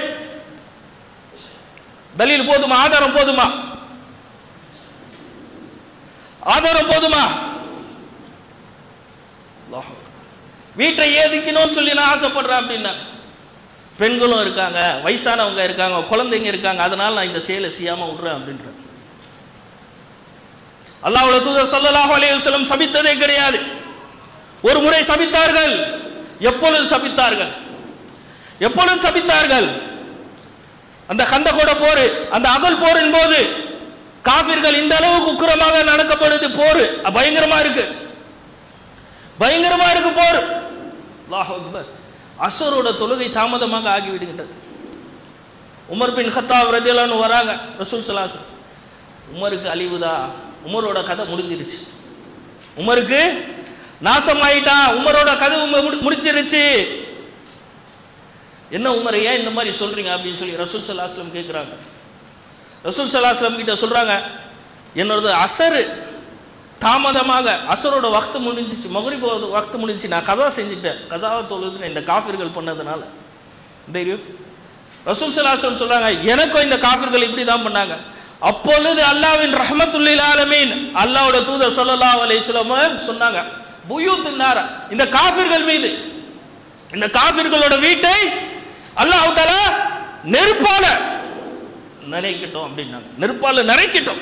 தலீல் போதுமா ஆதாரம் போதுமா ஆதாரம் போதுமா அல்லாஹ் வீட்டை ஏதிக்கணும்னு சொல்லி நான் ஆசைப்படுறேன் அப்படின்னா பெண்களும் இருக்காங்க வயசானவங்க இருக்காங்க குழந்தைங்க இருக்காங்க அதனால நான் இந்த செயலை செய்யாம விடுறேன் அப்படின்ற அல்லாஹ்வுடைய தூதர் ஸல்லல்லாஹு அலைஹி வஸல்லம் சபித்ததே கிடையாது ஒரு முறை சபித்தார்கள் எப்பொழுது சபித்தார்கள் எப்பொழுது சபித்தார்கள் அந்த கந்தகோட போர் அந்த அகல் போரின் போது காபிர்கள் இந்த அளவுக்கு உக்கிரமாக நடக்கப்படுது போர் பயங்கரமா இருக்கு பயங்கரமா இருக்கு போர் அல்லாஹ் அக்பர் அசரோட தொழுகை தாமதமாக ஆகிவிடுகின்றது உமர் பின் ஹத்தாப் ரதியலான்னு வராங்க ரசூல் சலாசம் உமருக்கு அழிவுதா உமரோட கதை முடிஞ்சிருச்சு உமருக்கு நாசம் ஆயிட்டான் உமரோட கதை உம- முடிஞ்சிருச்சு என்ன உமர் ஏன் இந்த மாதிரி சொல்றீங்க அப்படின்னு சொல்லி ரசூல் சலாஸ்லம் கேட்குறாங்க ரசூல் சலாஸ்லம் கிட்ட சொல்றாங்க என்னோடது அசரு தாமதமாக அசரோட வக்து முடிஞ்சிச்சு மகுரிப் வக்து முடிஞ்சிச்சு நான் கதா செஞ்சுட்டேன் கதாவை தொழுது இந்த காஃபிர்கள் பண்ணதுனால தெரியும் ரசூல் சலாஸ்லம் சொல்றாங்க எனக்கும் இந்த காஃபிர்கள் இப்படி தான் பண்ணாங்க அப்பொழுது அல்லாவின் ரஹமத்துல்லில் ஆலமீன் அல்லாவோட தூதர் ஸல்லல்லாஹு அலைஹி வஸல்லம் சொன்னாங்க புயூத்து நார இந்த காஃபிர்கள் மீது இந்த காஃபிர்களோட வீட்டை அல்லாஹ் தாலா நெருப்பால நினைக்கட்டும் அப்படின்னாங்க நெருப்பால நிறைக்கட்டும்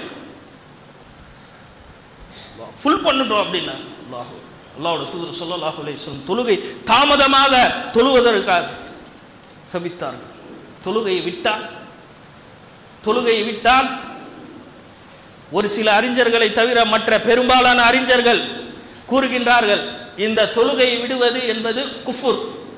ஃபுல் பண்ணட்டும் அப்படின்னாங்க அல்லாஹ் அல்லாஹ்வோட தூதர் ஸல்லல்லாஹு அலைஹி வஸல்லம் தொழுகை தாமதமாக தொழுவதற்காக சபித்தார்கள் தொழுகையை விட்டால் தொழுகையை விட்டால் ஒரு சில அறிஞர்களை தவிர மற்ற பெரும்பாலான அறிஞர்கள் கூறுகின்றார்கள் இந்த தொழுகையை விடுவது என்பது குஃபுர்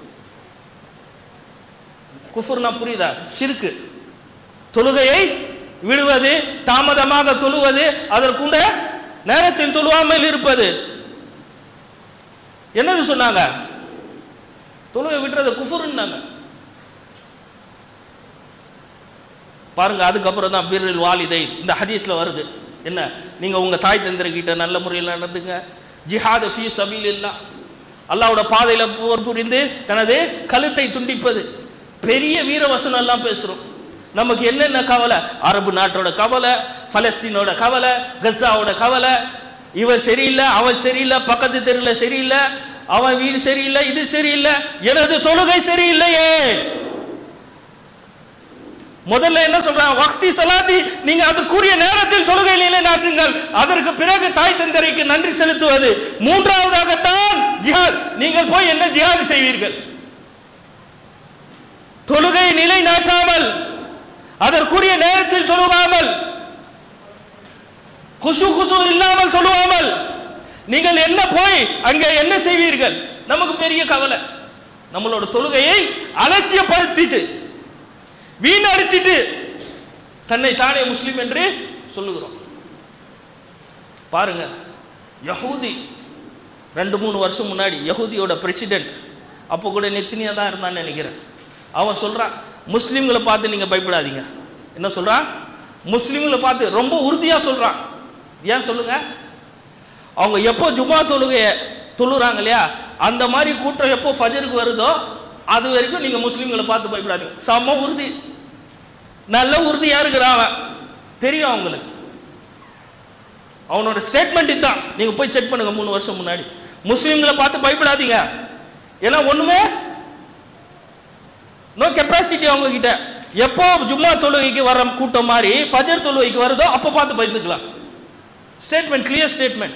குஃபுர்னா புரியுதா ஷிர்கு தொழுகையை விடுவது தாமதமாக தொழுவது அதற்குண்ட நேரத்தில் தொழுவாமல் இருப்பது என்னது சொன்னாங்க தொழுகை விடுறது குஃபுர்னாங்க பாருங்க அதுக்கப்புறம் தான் பிரில் வாலிதை இந்த ஹதீஸ்ல வருது என்ன நீங்க உங்க தாய் தந்திரகிட்ட நல்ல முறையில் நடந்துங்க ஜிஹாத் ஃபீ சபீலில்லா அல்லாஹ்வோட பாதையில போர் புரிந்து தனது கழுத்தை துண்டிப்பது பெரிய வீர வசனம் எல்லாம் பேசுறோம் நமக்கு என்னென்ன கவலை அரபு நாட்டோட கவலை பலஸ்தீனோட கவலை கஸாவோட கவலை இவன் சரியில்லை அவன் சரியில்லை பக்கத்து தெருவில் சரியில்லை அவன் வீடு சரியில்லை இது சரியில்லை எனது தொழுகை சரியில்லையே முதல்ல என்ன சொல்றாங்க வக்தி சலாத்தி நீங்க அதற்குரிய நேரத்தில் தொழுகை நிலைநாட்டுங்கள் அதற்கு பிறகு தாய் தந்தரைக்கு நன்றி செலுத்துவது மூன்றாவதாகத்தான் ஜிஹாத் நீங்கள் போய் என்ன ஜிஹாத் செய்வீர்கள் தொழுகை நிலைநாட்டாமல் அதற்குரிய நேரத்தில் தொழுகாமல் குசு குசு இல்லாமல் தொழுவாமல் நீங்கள் என்ன போய் அங்கே என்ன செய்வீர்கள் நமக்கு பெரிய கவலை நம்மளோட தொழுகையை அலட்சியப்படுத்திட்டு வீணடிச்சிட்டு தன்னை தானே முஸ்லிம் என்று சொல்லுகிறோம் பாருங்க யஹூதி ரெண்டு மூணு வருஷம் முன்னாடி யஹூதியோட பிரசிடென்ட் அப்போ கூட நெத்தினியா தான் இருந்தான்னு நினைக்கிறேன் அவன் சொல்றான் முஸ்லிம்களை பார்த்து நீங்க பயப்படாதீங்க என்ன சொல்றான் முஸ்லிம்களை பார்த்து ரொம்ப உறுதியா சொல்றான் ஏன் சொல்லுங்க அவங்க எப்போ ஜுமா தொழுகைய தொழுறாங்க இல்லையா அந்த மாதிரி கூட்டம் எப்போ ஃபஜருக்கு வருதோ அது வரைக்கும் நீங்க முஸ்லிம்களை பார்த்து பயப்படாதீங்க செம்ம உறுதி நல்ல உறுதியா இருக்கிறான் அவன் தெரியும் அவங்களுக்கு அவனோட ஸ்டேட்மெண்ட் இதுதான் நீங்க போய் செக் பண்ணுங்க மூணு வருஷம் முன்னாடி முஸ்லிம்களை பார்த்து பயப்படாதீங்க ஏன்னா ஒண்ணுமே நோ கெப்பாசிட்டி அவங்க கிட்ட எப்போ ஜும்மா தொழுகைக்கு வர கூட்டம் மாதிரி ஃபஜர் தொழுகைக்கு வருதோ அப்போ பார்த்து பயந்துக்கலாம் ஸ்டேட்மெண்ட் கிளியர் ஸ்டேட்மெண்ட்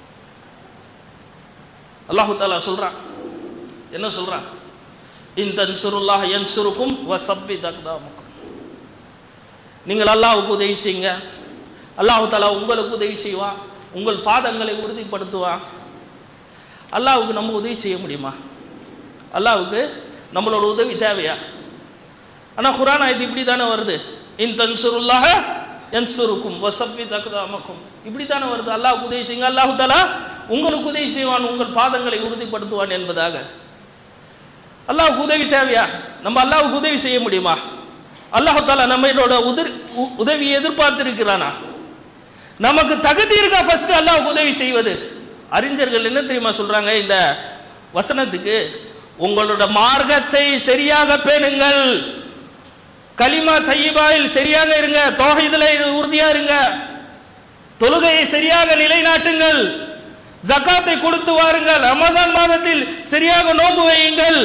அல்லாஹு தாலா சொல்றான் என்ன சொல்றான் இன் தன்சுருல்லாஹ் யன்சுருக்கும் வசப்பி தக்தாமுக்கும் நீங்கள் அல்லாஹ்வுக்கு உதவி செய்யுங்க அல்லாஹு தாலா உங்களுக்கு உதவி செய்வான் உங்கள் பாதங்களை உறுதிப்படுத்துவான் அல்லாஹ்வுக்கு நம்ம உதவி செய்ய முடியுமா அல்லாஹ்வுக்கு நம்மளோட உதவி தேவையா ஆனால் குரான் ஆயத்து இப்படி தானே வருது இன் தன்சுருல்லாஹ யன்சுருக்கும் வசப்பி தக்தாமக்கும் இப்படி தானே வருது அல்லாஹ்வுக்கு உதவி செய்யுங்க அல்லாஹு தாலா உங்களுக்கு உதவி செய்வான் உங்கள் பாதங்களை உறுதிப்படுத்துவான் என்பதாக அல்லாஹ்வுக்கு உதவி தேவையா நம்ம அல்லாஹ்வுக்கு உதவி செய்ய முடியுமா அல்லாஹ் தாலா நம்மளோட உதவி உதவியை எதிர்பார்த்திருக்கிறானா நமக்கு தகுதி இருக்கா ஃபர்ஸ்ட் அல்லாஹ்வுக்கு உதவி செய்வது அறிஞர்கள் என்ன தெரியுமா சொல்றாங்க இந்த வசனத்துக்கு உங்களோட மார்க்கத்தை சரியாக பேணுங்கள் கலிமா தையிபாயில் சரியாக இருங்க தோகைதில் உறுதியா இருங்க தொழுகையை சரியாக நிலைநாட்டுங்கள் ஜக்காத்தை கொடுத்து வாருங்கள் ரமதான் மாதத்தில் சரியாக நோன்பு வையுங்கள்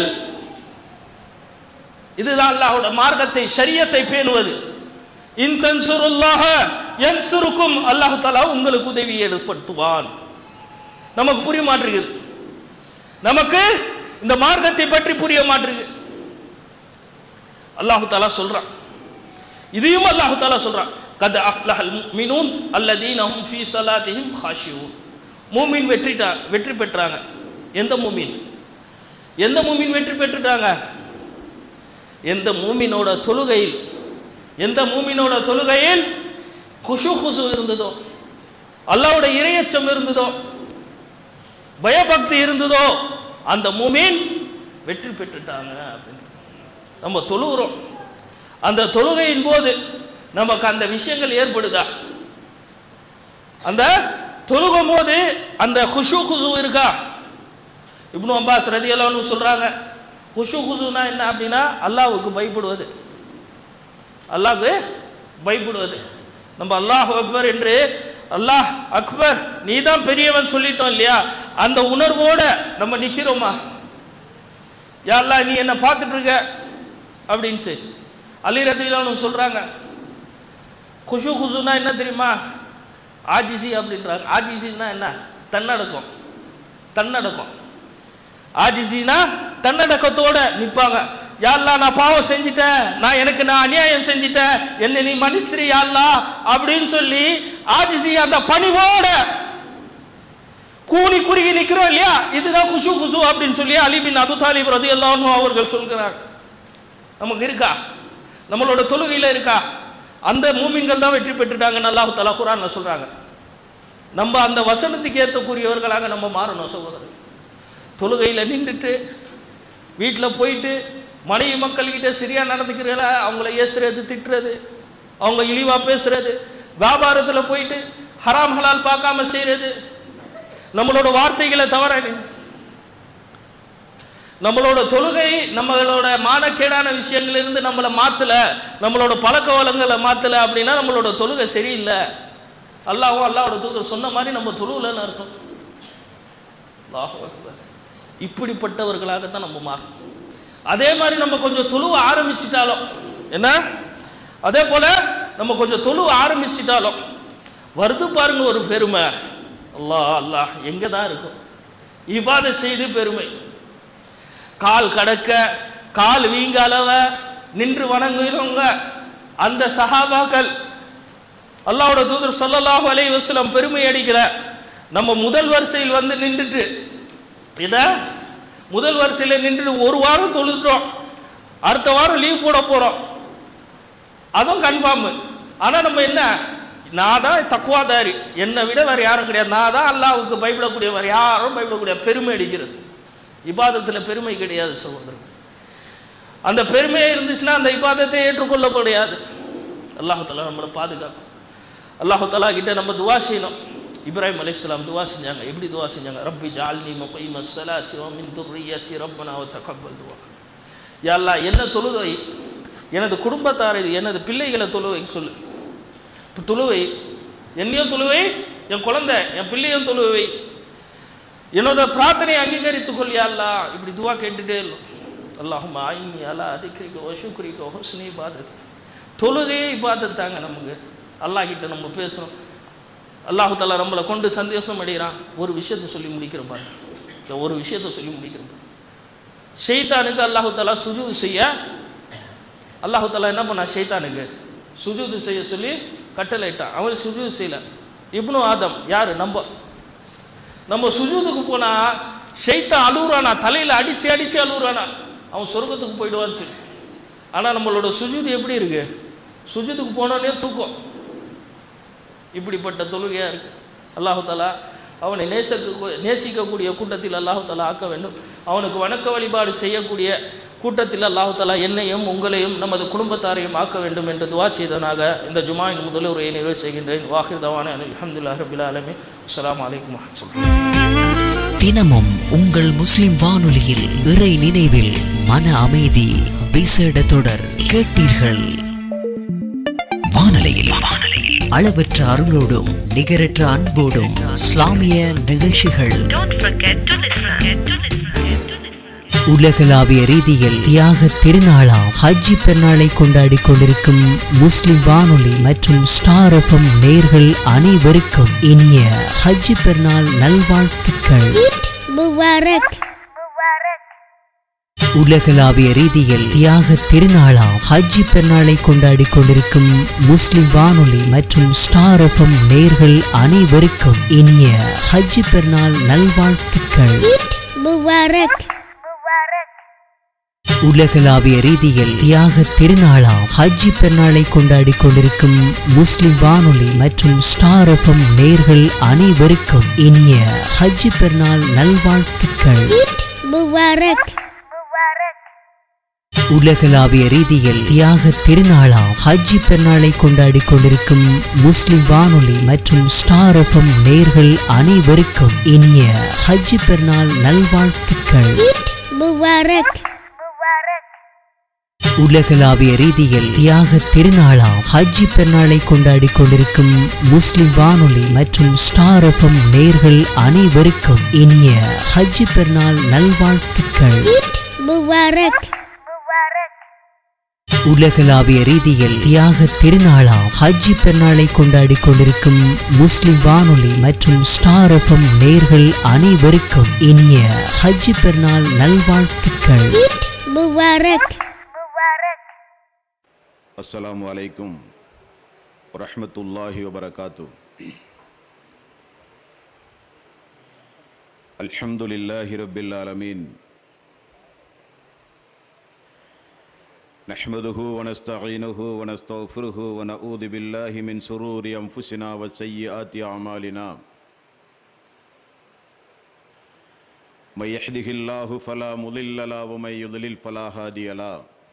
இதுதான் அல்லாஹ்வோட மார்க்கத்தை ஷரியத்தை பேணுவது இன் தன்சுருல்லாஹ யன்சுருக்கும் அல்லாஹ் தஆலா உங்களுக்கு உதவி ஏற்படுத்துவான் நமக்கு புரிய மாட்டேங்குது நமக்கு இந்த மார்க்கத்தை பற்றி புரிய மாட்டேங்குது அல்லாஹு தாலா சொல்றான் இதையும் அல்லாஹு தாலா சொல்றான் கத் அஃப்லஹல் முஃமினூன் அல்லதீன ஹும் ஃபீ ஸலாத்திஹிம் காஷியூன் மூமின் வெற்றிட்டா வெற்றி பெற்றாங்க எந்த மூமின் எந்த மூமின் வெற்றி பெற்றுட்டாங்க எந்த மூமினோட தொழுகையில் எந்த மூமினோட தொழுகையில் குஷு குசு இருந்ததோ அல்லாவோட இரையச்சம் இருந்ததோ பயபக்தி இருந்ததோ அந்த மூமின் வெற்றி பெற்றுட்டாங்க அப்படின்னு நம்ம தொழுகிறோம் அந்த தொழுகையின் போது நமக்கு அந்த விஷயங்கள் ஏற்படுதா அந்த தொழுகும் போது அந்த குஷு குசு இருக்கா இப்னு அப்பாஸ் ரதி அல்லான்னு சொல்றாங்க குஷு குசுனா என்ன அப்படின்னா அல்லாஹ்வுக்கு பயப்படுவது அல்லாஹ்வுக்கு பயப்படுவது நம்ம அல்லாஹ் அக்பர் என்று அல்லாஹ் அக்பர் நீ தான் பெரியவன் சொல்லிட்டோம் இல்லையா அந்த உணர்வோட நம்ம நிக்கிறோமா யா அல்லாஹ் நீ என்ன பார்த்துட்டு இருக்க அப்படின்னு சரி அலி ரதிலான்னு சொல்கிறாங்க குஷு குஷுனா என்ன தெரியுமா ஆஜிசி அப்படின்றாங்க ஆஜிசின்னா என்ன தன்னடக்கம் தன்னடக்கம் ஆஜிசினா தன்னடக்கத்தோட நிற்பாங்க யாழ்லா நான் பாவம் செஞ்சிட்டேன் நான் எனக்கு நான் அநியாயம் செஞ்சிட்டேன் என்னை நீ மன்னிச்சிரு யாழ்லா அப்படின்னு சொல்லி ஆஜிசி அந்த பணிவோட கூனி குறுகி நிற்கிறோம் இல்லையா இதுதான் குஷு குஷு அப்படின்னு சொல்லி அலி பின் அபு தாலிப் ரதி அவர்கள் சொல்கிறார் நமக்கு இருக்கா நம்மளோட தொழுகையில் இருக்கா அந்த மூமின்கள் தான் வெற்றி பெற்றுட்டாங்கன்னு அல்லாஹ் தலா குரான் சொல்றாங்க நம்ம அந்த வசனத்துக்கு ஏற்றக்கூடியவர்களாக நம்ம மாறணும் சகோதரர் தொழுகையில் நின்றுட்டு வீட்டில் போயிட்டு மனைவி மக்கள்கிட்ட சரியா நடந்துக்கிறல அவங்கள ஏசுறது திட்டுறது அவங்க இழிவா பேசுறது வியாபாரத்தில் போயிட்டு ஹராம் ஹலால் பார்க்காம செய்யறது நம்மளோட வார்த்தைகளை தவற நம்மளோட தொழுகை நம்மளோட மானக்கேடான விஷயங்களிலிருந்து நம்மளை மாத்தல நம்மளோட பழக்க வளங்களை மாத்தல அப்படின்னா நம்மளோட தொழுகை சரியில்லை அல்லாஹும் அல்லாவோட தூதர் சொன்ன மாதிரி நம்ம தொழுகலன்னு அர்த்தம் அல்லாஹு அக்பர். இப்படிப்பட்டவர்களாகத்தான் நம்ம மாறணும் அதே மாதிரி நம்ம கொஞ்சம் தொழுவ ஆரம்பிச்சிட்டாலும் என்ன அதே போல நம்ம கொஞ்சம் தொழுவ ஆரம்பிச்சிட்டாலும் வருது பாருங்க ஒரு பெருமை அல்லாஹ் அல்லாஹ் எங்க தான் இருக்கும் இபாதை செய்து பெருமை கால் கடக்க கால் வீங்க அளவ நின்று வணங்குகிறவங்க அந்த சஹாபாக்கள் அல்லாஹ்வோட தூதர் ஸல்லல்லாஹு அலைஹி வஸல்லம் பெருமை அடிக்கிற நம்ம முதல் வரிசையில் வந்து நின்றுட்டு இத முதல் வரிசையில் நின்றுட்டு ஒரு வாரம் தொழுதுறோம் அடுத்த வாரம் லீவ் போட போறோம் அதுவும் கன்ஃபார்ம் ஆனா நம்ம என்ன நான் தான் தக்குவாதாரி என்னை விட வேற யாரும் கிடையாது நான் தான் அல்லாவுக்கு பயப்படக்கூடிய வேற யாரும் பயப்படக்கூடிய பெருமை அடிக்கிறது இபாதத்தில் பெருமை கிடையாது சகோதரன் அந்த பெருமையே இருந்துச்சுன்னா அந்த இபாதத்தை ஏற்றுக்கொள்ளப்படையாது அல்லாஹு தலா நம்மளை பாதுகாக்கும் அல்லாஹு தலா கிட்ட நம்ம துவா செய்யணும் இப்ராஹிம் அலைஹிஸ்ஸலாம் துவா செஞ்சாங்க எப்படி துவா செஞ்சாங்க ரப்பி ஜால்னி முகைம ஸலாத்தி வ மின் துர்ரிய்யத்தி ரப்பனா வ தகப்பல் துவா யா அல்லாஹ் என்ன தொழுவை எனது குடும்பத்தாரை எனது பிள்ளைகளை தொழுவை சொல்லு இப்போ தொழுவை என்னையும் தொழுவை என் குழந்தை என் பிள்ளையும் தொழுவை என்னோட பிரார்த்தனையை அங்கீகரித்துக் கொள் யா அல்லாஹ் இப்படி துவா கேட்டுட்டே இருக்கும் அல்லாஹும் ஆயினி அலா அதிகரிக்கோ வசுக்குரிக்கோ ஹுஸ்னி இபாதத் தொழுகையே இபாதத் தாங்க நமக்கு அல்லாஹ் கிட்ட நம்ம பேசுகிறோம் அல்லாஹு தாலா நம்மளை கொண்டு சந்தோஷம் அடைகிறான் ஒரு விஷயத்தை சொல்லி முடிக்கிறோம் பாருங்க இந்த ஒரு விஷயத்தை சொல்லி முடிக்கிறோம் பாருங்க. ஷெய்தானுக்கு அல்லாஹு தாலா சுஜூது செய்ய அல்லாஹு தாலா என்ன பண்ணா ஷெய்தானுக்கு சுஜூது செய்ய சொல்லி கட்டளையிட்டான் அவன் சுஜூது செய்யல இப்னு ஆதம் யாரு நம்ம நம்ம சுஜூதுக்கு போனா ஷெய்தான் அழுகுறானா தலையில அடிச்சு அடிச்சு அழுகுறானா அவன் சொர்க்கத்துக்கு போயிடுவான்னு சொல்லி ஆனா நம்மளோட சுஜூது எப்படி இருக்கு சுஜூதுக்கு போனோடனே தூக்கம் இப்படிப்பட்ட தொழுகையா இருக்கு அல்லாஹு தாலா அவனை நேசக்க நேசிக்கக்கூடிய கூட்டத்தில் அல்லாஹு தாலா ஆக்க வேண்டும் அவனுக்கு வணக்க வழிபாடு செய்யக்கூடிய கூட்டத்தில் அல்லாஹு தாலா என்னையும் உங்களையும் நமது குடும்பத்தாரையும் ஆக்க வேண்டும் என்று துவா செய்தனாக இந்த ஜுமாயின் முதல் உரையை நிறைவு செய்கின்றேன் வாஹிர் தவான அலமதுல்லா ரபில் ஆலமி அஸ்ஸலாமு அலைக்கும் வரஹ்மத்துல்லாஹி தினமும் உங்கள் முஸ்லிம் வானொலியில் இறை நினைவில் மன அமைதி விசேட தொடர் கேட்டீர்கள் வானொலியில் அளவற்ற அருளோடும் நிகரற்ற அன்போடும் இஸ்லாமிய நிகழ்ச்சிகள் Don't forget to listen. To listen. To listen. உலகளாவிய ரீதியில் தியாக திருநாளாம் ஹஜ்ஜி பெருநாளை கொண்டாடி கொண்டிருக்கும் முஸ்லிம் வானொலி மற்றும் ஸ்டார் எஃப்எம் நேர்கள் அனைவருக்கும் இனிய ஹஜ்ஜி பெருநாள் நல்வாழ்த்துக்கள் முபாரக் உலகளாவிய ரீதியில் தியாக திருநாளாம் ஹஜ்ஜி பெருநாளை கொண்டாடி கொண்டிருக்கும் முஸ்லிம் வானொலி மற்றும் ஸ்டார் எஃப்எம் நேர்கள் அனைவருக்கும் இனிய ஹஜ்ஜி பெருநாள் நல்வாழ்த்துக்கள் முபாரக் உலகளாவிய ரீதியில் தியாக திருநாளாம் ஹஜ்ஜி பெருநாளை கொண்டாடி கொண்டிருக்கும் முஸ்லிம் வானொலி மற்றும் ஸ்டார் எஃப்எம் நேர்கள் அனைவருக்கும் இனிய ஹஜ்ஜி பெருநாள் நல்வாழ்த்துக்கள் முபாரக் உலகளாவிய ரீதியில் தியாக திருநாளாம் ஹஜ்ஜி பெருநாளை கொண்டாடி கொண்டிருக்கும் முஸ்லிம் வானொலி மற்றும் ஸ்டார் எஃப்எம் நேர்கள் அனைவருக்கும் இனிய ஹஜ்ஜி பெருநாள் நல்வாழ்த்துக்கள் முபாரக் உலகளாவிய ரீதியில் தியாக திருநாளாம் ஹஜ்ஜி பெருநாளை கொண்டாடி கொண்டிருக்கும் முஸ்லிம் வானொலி மற்றும் ஸ்டார் எஃப்எம் நேர்கள் அனைவருக்கும் இனிய ஹஜ்ஜி பெருநாள் நல்வாழ்த்துக்கள் முபாரக் உலகளாவிய ரீதியில் தியாக திருநாளாம் ஹஜ்ஜி பெருநாளை கொண்டாடி கொண்டிருக்கும் முஸ்லிம் வானொலி மற்றும் ஸ்டார் எஃப்எம் நேர்கள் அனைவருக்கும் இனிய ஹஜ்ஜி பெருநாள் நல்வாழ்த்துக்கள் முபாரக் அஸ்ஸலாமு அலைக்கும் வரஹ்மத்துல்லாஹி வபரகாத்து அல்ஹம்துலில்லாஹி ரப்பில் ஆலமீன் نحمده ونستعينه ونستغفره ونعوذ بالله من شرور أنفسنا وسيئات أعمالنا من يهده الله فلا مضل له ومن يضلل فلا هادي له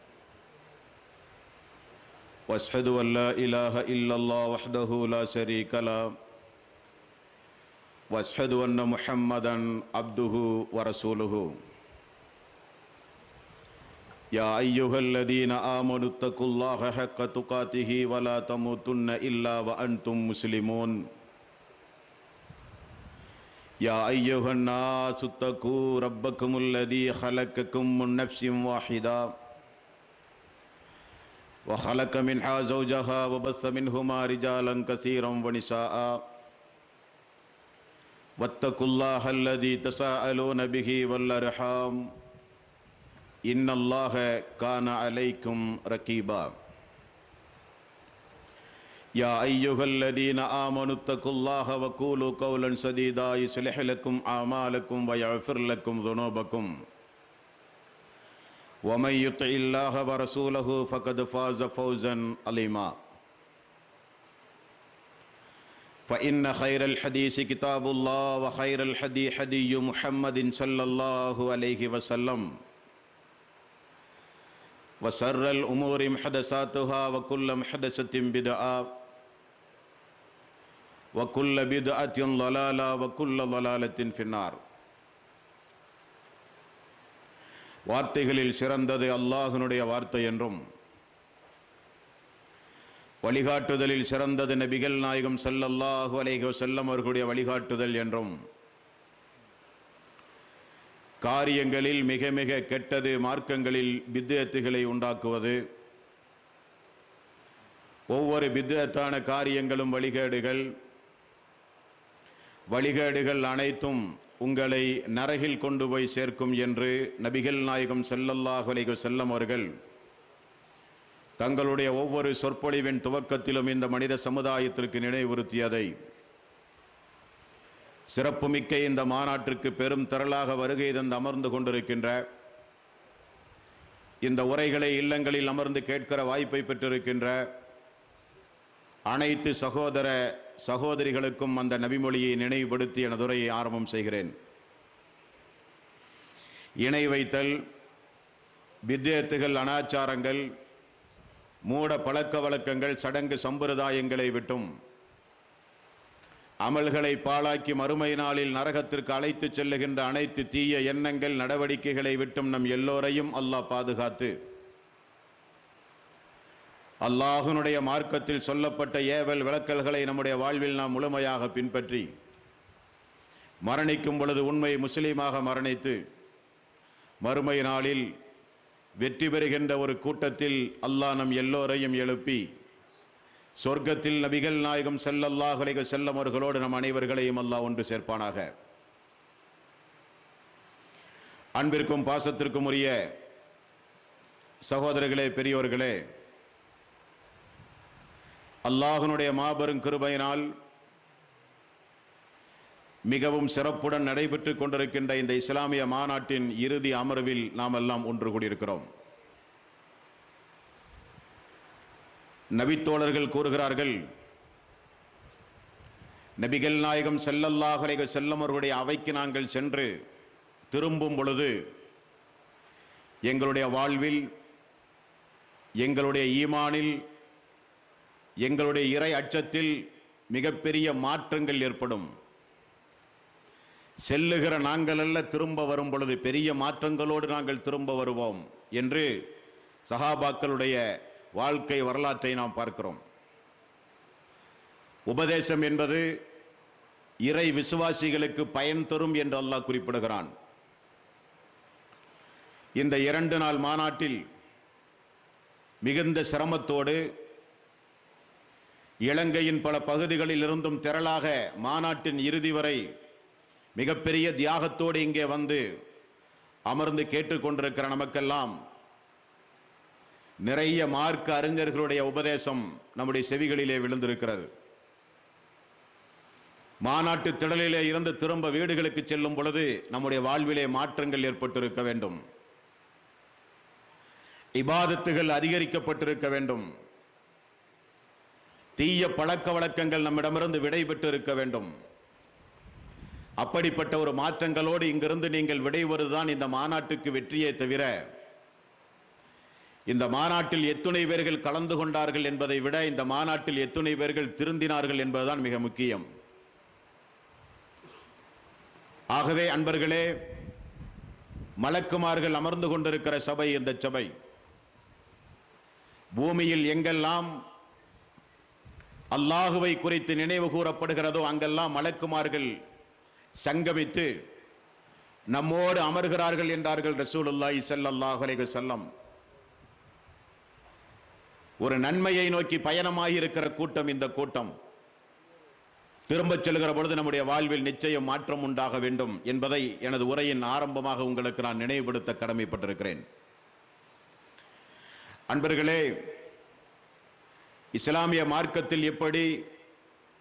واشهد ان لا اله الا الله وحده لا شريك له واشهد ان محمدا عبده ورسوله يا ايها الذين امنوا اتقوا الله حق تقاته ولا تموتن الا وانتم مسلمون يا ايها الناس اتقوا ربكم الذي خلقكم من نفس واحده وخلق منها زوجها وبث منهما رجالا كثيرا ونساء واتقوا الله الذي تساءلون به والارحام ان الله كان عليكم رقيبا يا ايها الذين امنوا اتقوا الله وقولوا قولا سديدا يصلح لكم اعمالكم ويغفر لكم ذنوبكم ومن يطع الله ورسوله فقد فاز فوزا عظيما فإن خير الحديث كتاب الله وخير الحدي حدي محمد صلى الله عليه وسلم وسر الأمور محدثاتها وكل محدثة بدعة وكل بدعة ضلالة وكل ضلالة في النار வார்த்தைகளில் சிறந்தது அல்லாஹினுடைய வார்த்தை என்றும் வழிகாட்டுதலில் சிறந்தது நபிகள் நாயகம் ஸல்லல்லாஹு அலைஹி வஸல்லம் அவர்களுடைய வழிகாட்டுதல் என்றும் காரியங்களில் மிக மிக கெட்டது மார்க்கங்களில் பித்தத்துகளை உண்டாக்குவது ஒவ்வொரு பித்தத்தான காரியங்களும் வழிகேடுகள் வழிகேடுகள் அனைத்தும் உங்களை நரகில் கொண்டு போய் சேர்க்கும் என்று நபிகள் நாயகம் ஸல்லல்லாஹு அலைஹி வஸல்லம் அவர்கள் தங்களுடைய ஒவ்வொரு சொற்பொழிவின் துவக்கத்திலும் இந்த மனித சமுதாயத்திற்கு நினைவுறுத்தியதை சிறப்புமிக்க இந்த மாநாட்டிற்கு பெரும் திரளாக வருகை தந்து அமர்ந்து கொண்டிருக்கின்ற இந்த உரைகளை இல்லங்களில் அமர்ந்து கேட்கிற வாய்ப்பை பெற்றிருக்கின்ற அனைத்து சகோதர சகோதரிகளுக்கும் அந்த நபிமொழியை நினைவுபடுத்தி எனது உரையை ஆரம்பம் செய்கிறேன் இணை வைத்தல் வித்தியத்துகள் அனாச்சாரங்கள் மூட பழக்க வழக்கங்கள் சடங்கு சம்பிரதாயங்களை விட்டும் அமல்களை பாழாக்கி மறுமை நாளில் நரகத்திற்கு அழைத்துச் செல்லுகின்ற அனைத்து தீய எண்ணங்கள் நடவடிக்கைகளை விட்டும் நம் எல்லோரையும் அல்லாஹ் பாதுகாத்து அல்லாஹுனுடைய மார்க்கத்தில் சொல்லப்பட்ட ஏவல் விளக்கல்களை நம்முடைய வாழ்வில் நாம் முழுமையாக பின்பற்றி மரணிக்கும் பொழுது உண்மை முஸ்லீமாக மரணித்து மறுமை நாளில் வெற்றி பெறுகின்ற ஒரு கூட்டத்தில் அல்லாஹ் நம் எல்லோரையும் எழுப்பி சொர்க்கத்தில் நபிகள் நாயகம் செல்லல்லாஹ் அலைஹி செல்லம் அவர்களோடு நம் அனைவர்களையும் அல்லாஹ் ஒன்று சேர்ப்பானாக அன்பிற்கும் பாசத்திற்கும் உரிய சகோதரர்களே பெரியோர்களே அல்லாஹனுடைய மாபெரும் கிருபையினால் மிகவும் சிறப்புடன் நடைபெற்று கொண்டிருக்கின்ற இந்த இஸ்லாமிய மாநாட்டின் இறுதி அமர்வில் நாம் எல்லாம் ஒன்று கூடியிருக்கிறோம் நபித்தோழர்கள் கூறுகிறார்கள் நபிகள் நாயகம் செல்லல்லாஹ் அலைஹி செல்லம் அவர்களுடைய அவைக்கு நாங்கள் சென்று திரும்பும் பொழுது எங்களுடைய வாழ்வில் எங்களுடைய ஈமானில் எங்களுடைய இறை அச்சத்தில் மிகப்பெரிய மாற்றங்கள் ஏற்படும் செல்லுகிற நாங்கள் அல்ல திரும்ப வரும் பொழுது பெரிய மாற்றங்களோடு நாங்கள் திரும்ப வருவோம் என்று சஹாபாக்களுடைய வாழ்க்கை வரலாற்றை நாம் பார்க்கிறோம் உபதேசம் என்பது இறை விசுவாசிகளுக்கு பயன் தரும் என்று அல்லாஹ் குறிப்பிடுகிறான் இந்த இரண்டு நாள் மாநாட்டில் மிகுந்த சிரமத்தோடு இலங்கையின் பல பகுதிகளில் இருந்தும் திரளாக மாநாட்டின் இறுதி வரை மிகப்பெரிய தியாகத்தோடு இங்கே வந்து அமர்ந்து கேட்டுக்கொண்டிருக்கிற நமக்கெல்லாம் நிறைய மார்க்க அறிஞர்களுடைய உபதேசம் நம்முடைய செவிகளிலே விழுந்திருக்கிறது மாநாட்டு திடலிலே இருந்து திரும்ப வீடுகளுக்கு செல்லும் பொழுது நம்முடைய வாழ்விலே மாற்றங்கள் ஏற்பட்டிருக்க வேண்டும் இபாதத்துகள் அதிகரிக்கப்பட்டிருக்க வேண்டும் தீய பழக்க வழக்கங்கள் நம்மிடமிருந்து விடைபெற்று இருக்க வேண்டும் அப்படிப்பட்ட ஒரு மாற்றங்களோடு இங்கிருந்து நீங்கள் விடைவருதான் இந்த மாநாட்டுக்கு வெற்றியே தவிர இந்த மாநாட்டில் எத்துணை பேர்கள் கலந்து கொண்டார்கள் என்பதை விட இந்த மாநாட்டில் எத்துணை பேர்கள் திருந்தினார்கள் என்பதுதான் மிக முக்கியம் ஆகவே அன்பர்களே மலக்குமார்கள் அமர்ந்து கொண்டிருக்கிற சபை இந்த சபை பூமியில் எங்கெல்லாம் அல்லாஹுவை குறித்து நினைவு கூறப்படுகிறதோ அங்கெல்லாம் மலக்குமார்கள் சங்கமித்து நம்மோடு அமர்கிறார்கள் என்றார்கள் ரசூலுல்லாஹி ஸல்லல்லாஹு அலைஹி வஸல்லம் ஒரு நன்மையை நோக்கி பயணமாகி இருக்கிற கூட்டம் இந்த கூட்டம் திரும்பச் செல்கிற பொழுது நம்முடைய வாழ்வில் நிச்சயம் மாற்றம் உண்டாக வேண்டும் என்பதை எனது உரையின் ஆரம்பமாக உங்களுக்கு நான் நினைவுபடுத்த கடமைப்பட்டிருக்கிறேன் அன்பர்களே இஸ்லாமிய மார்க்கத்தில் எப்படி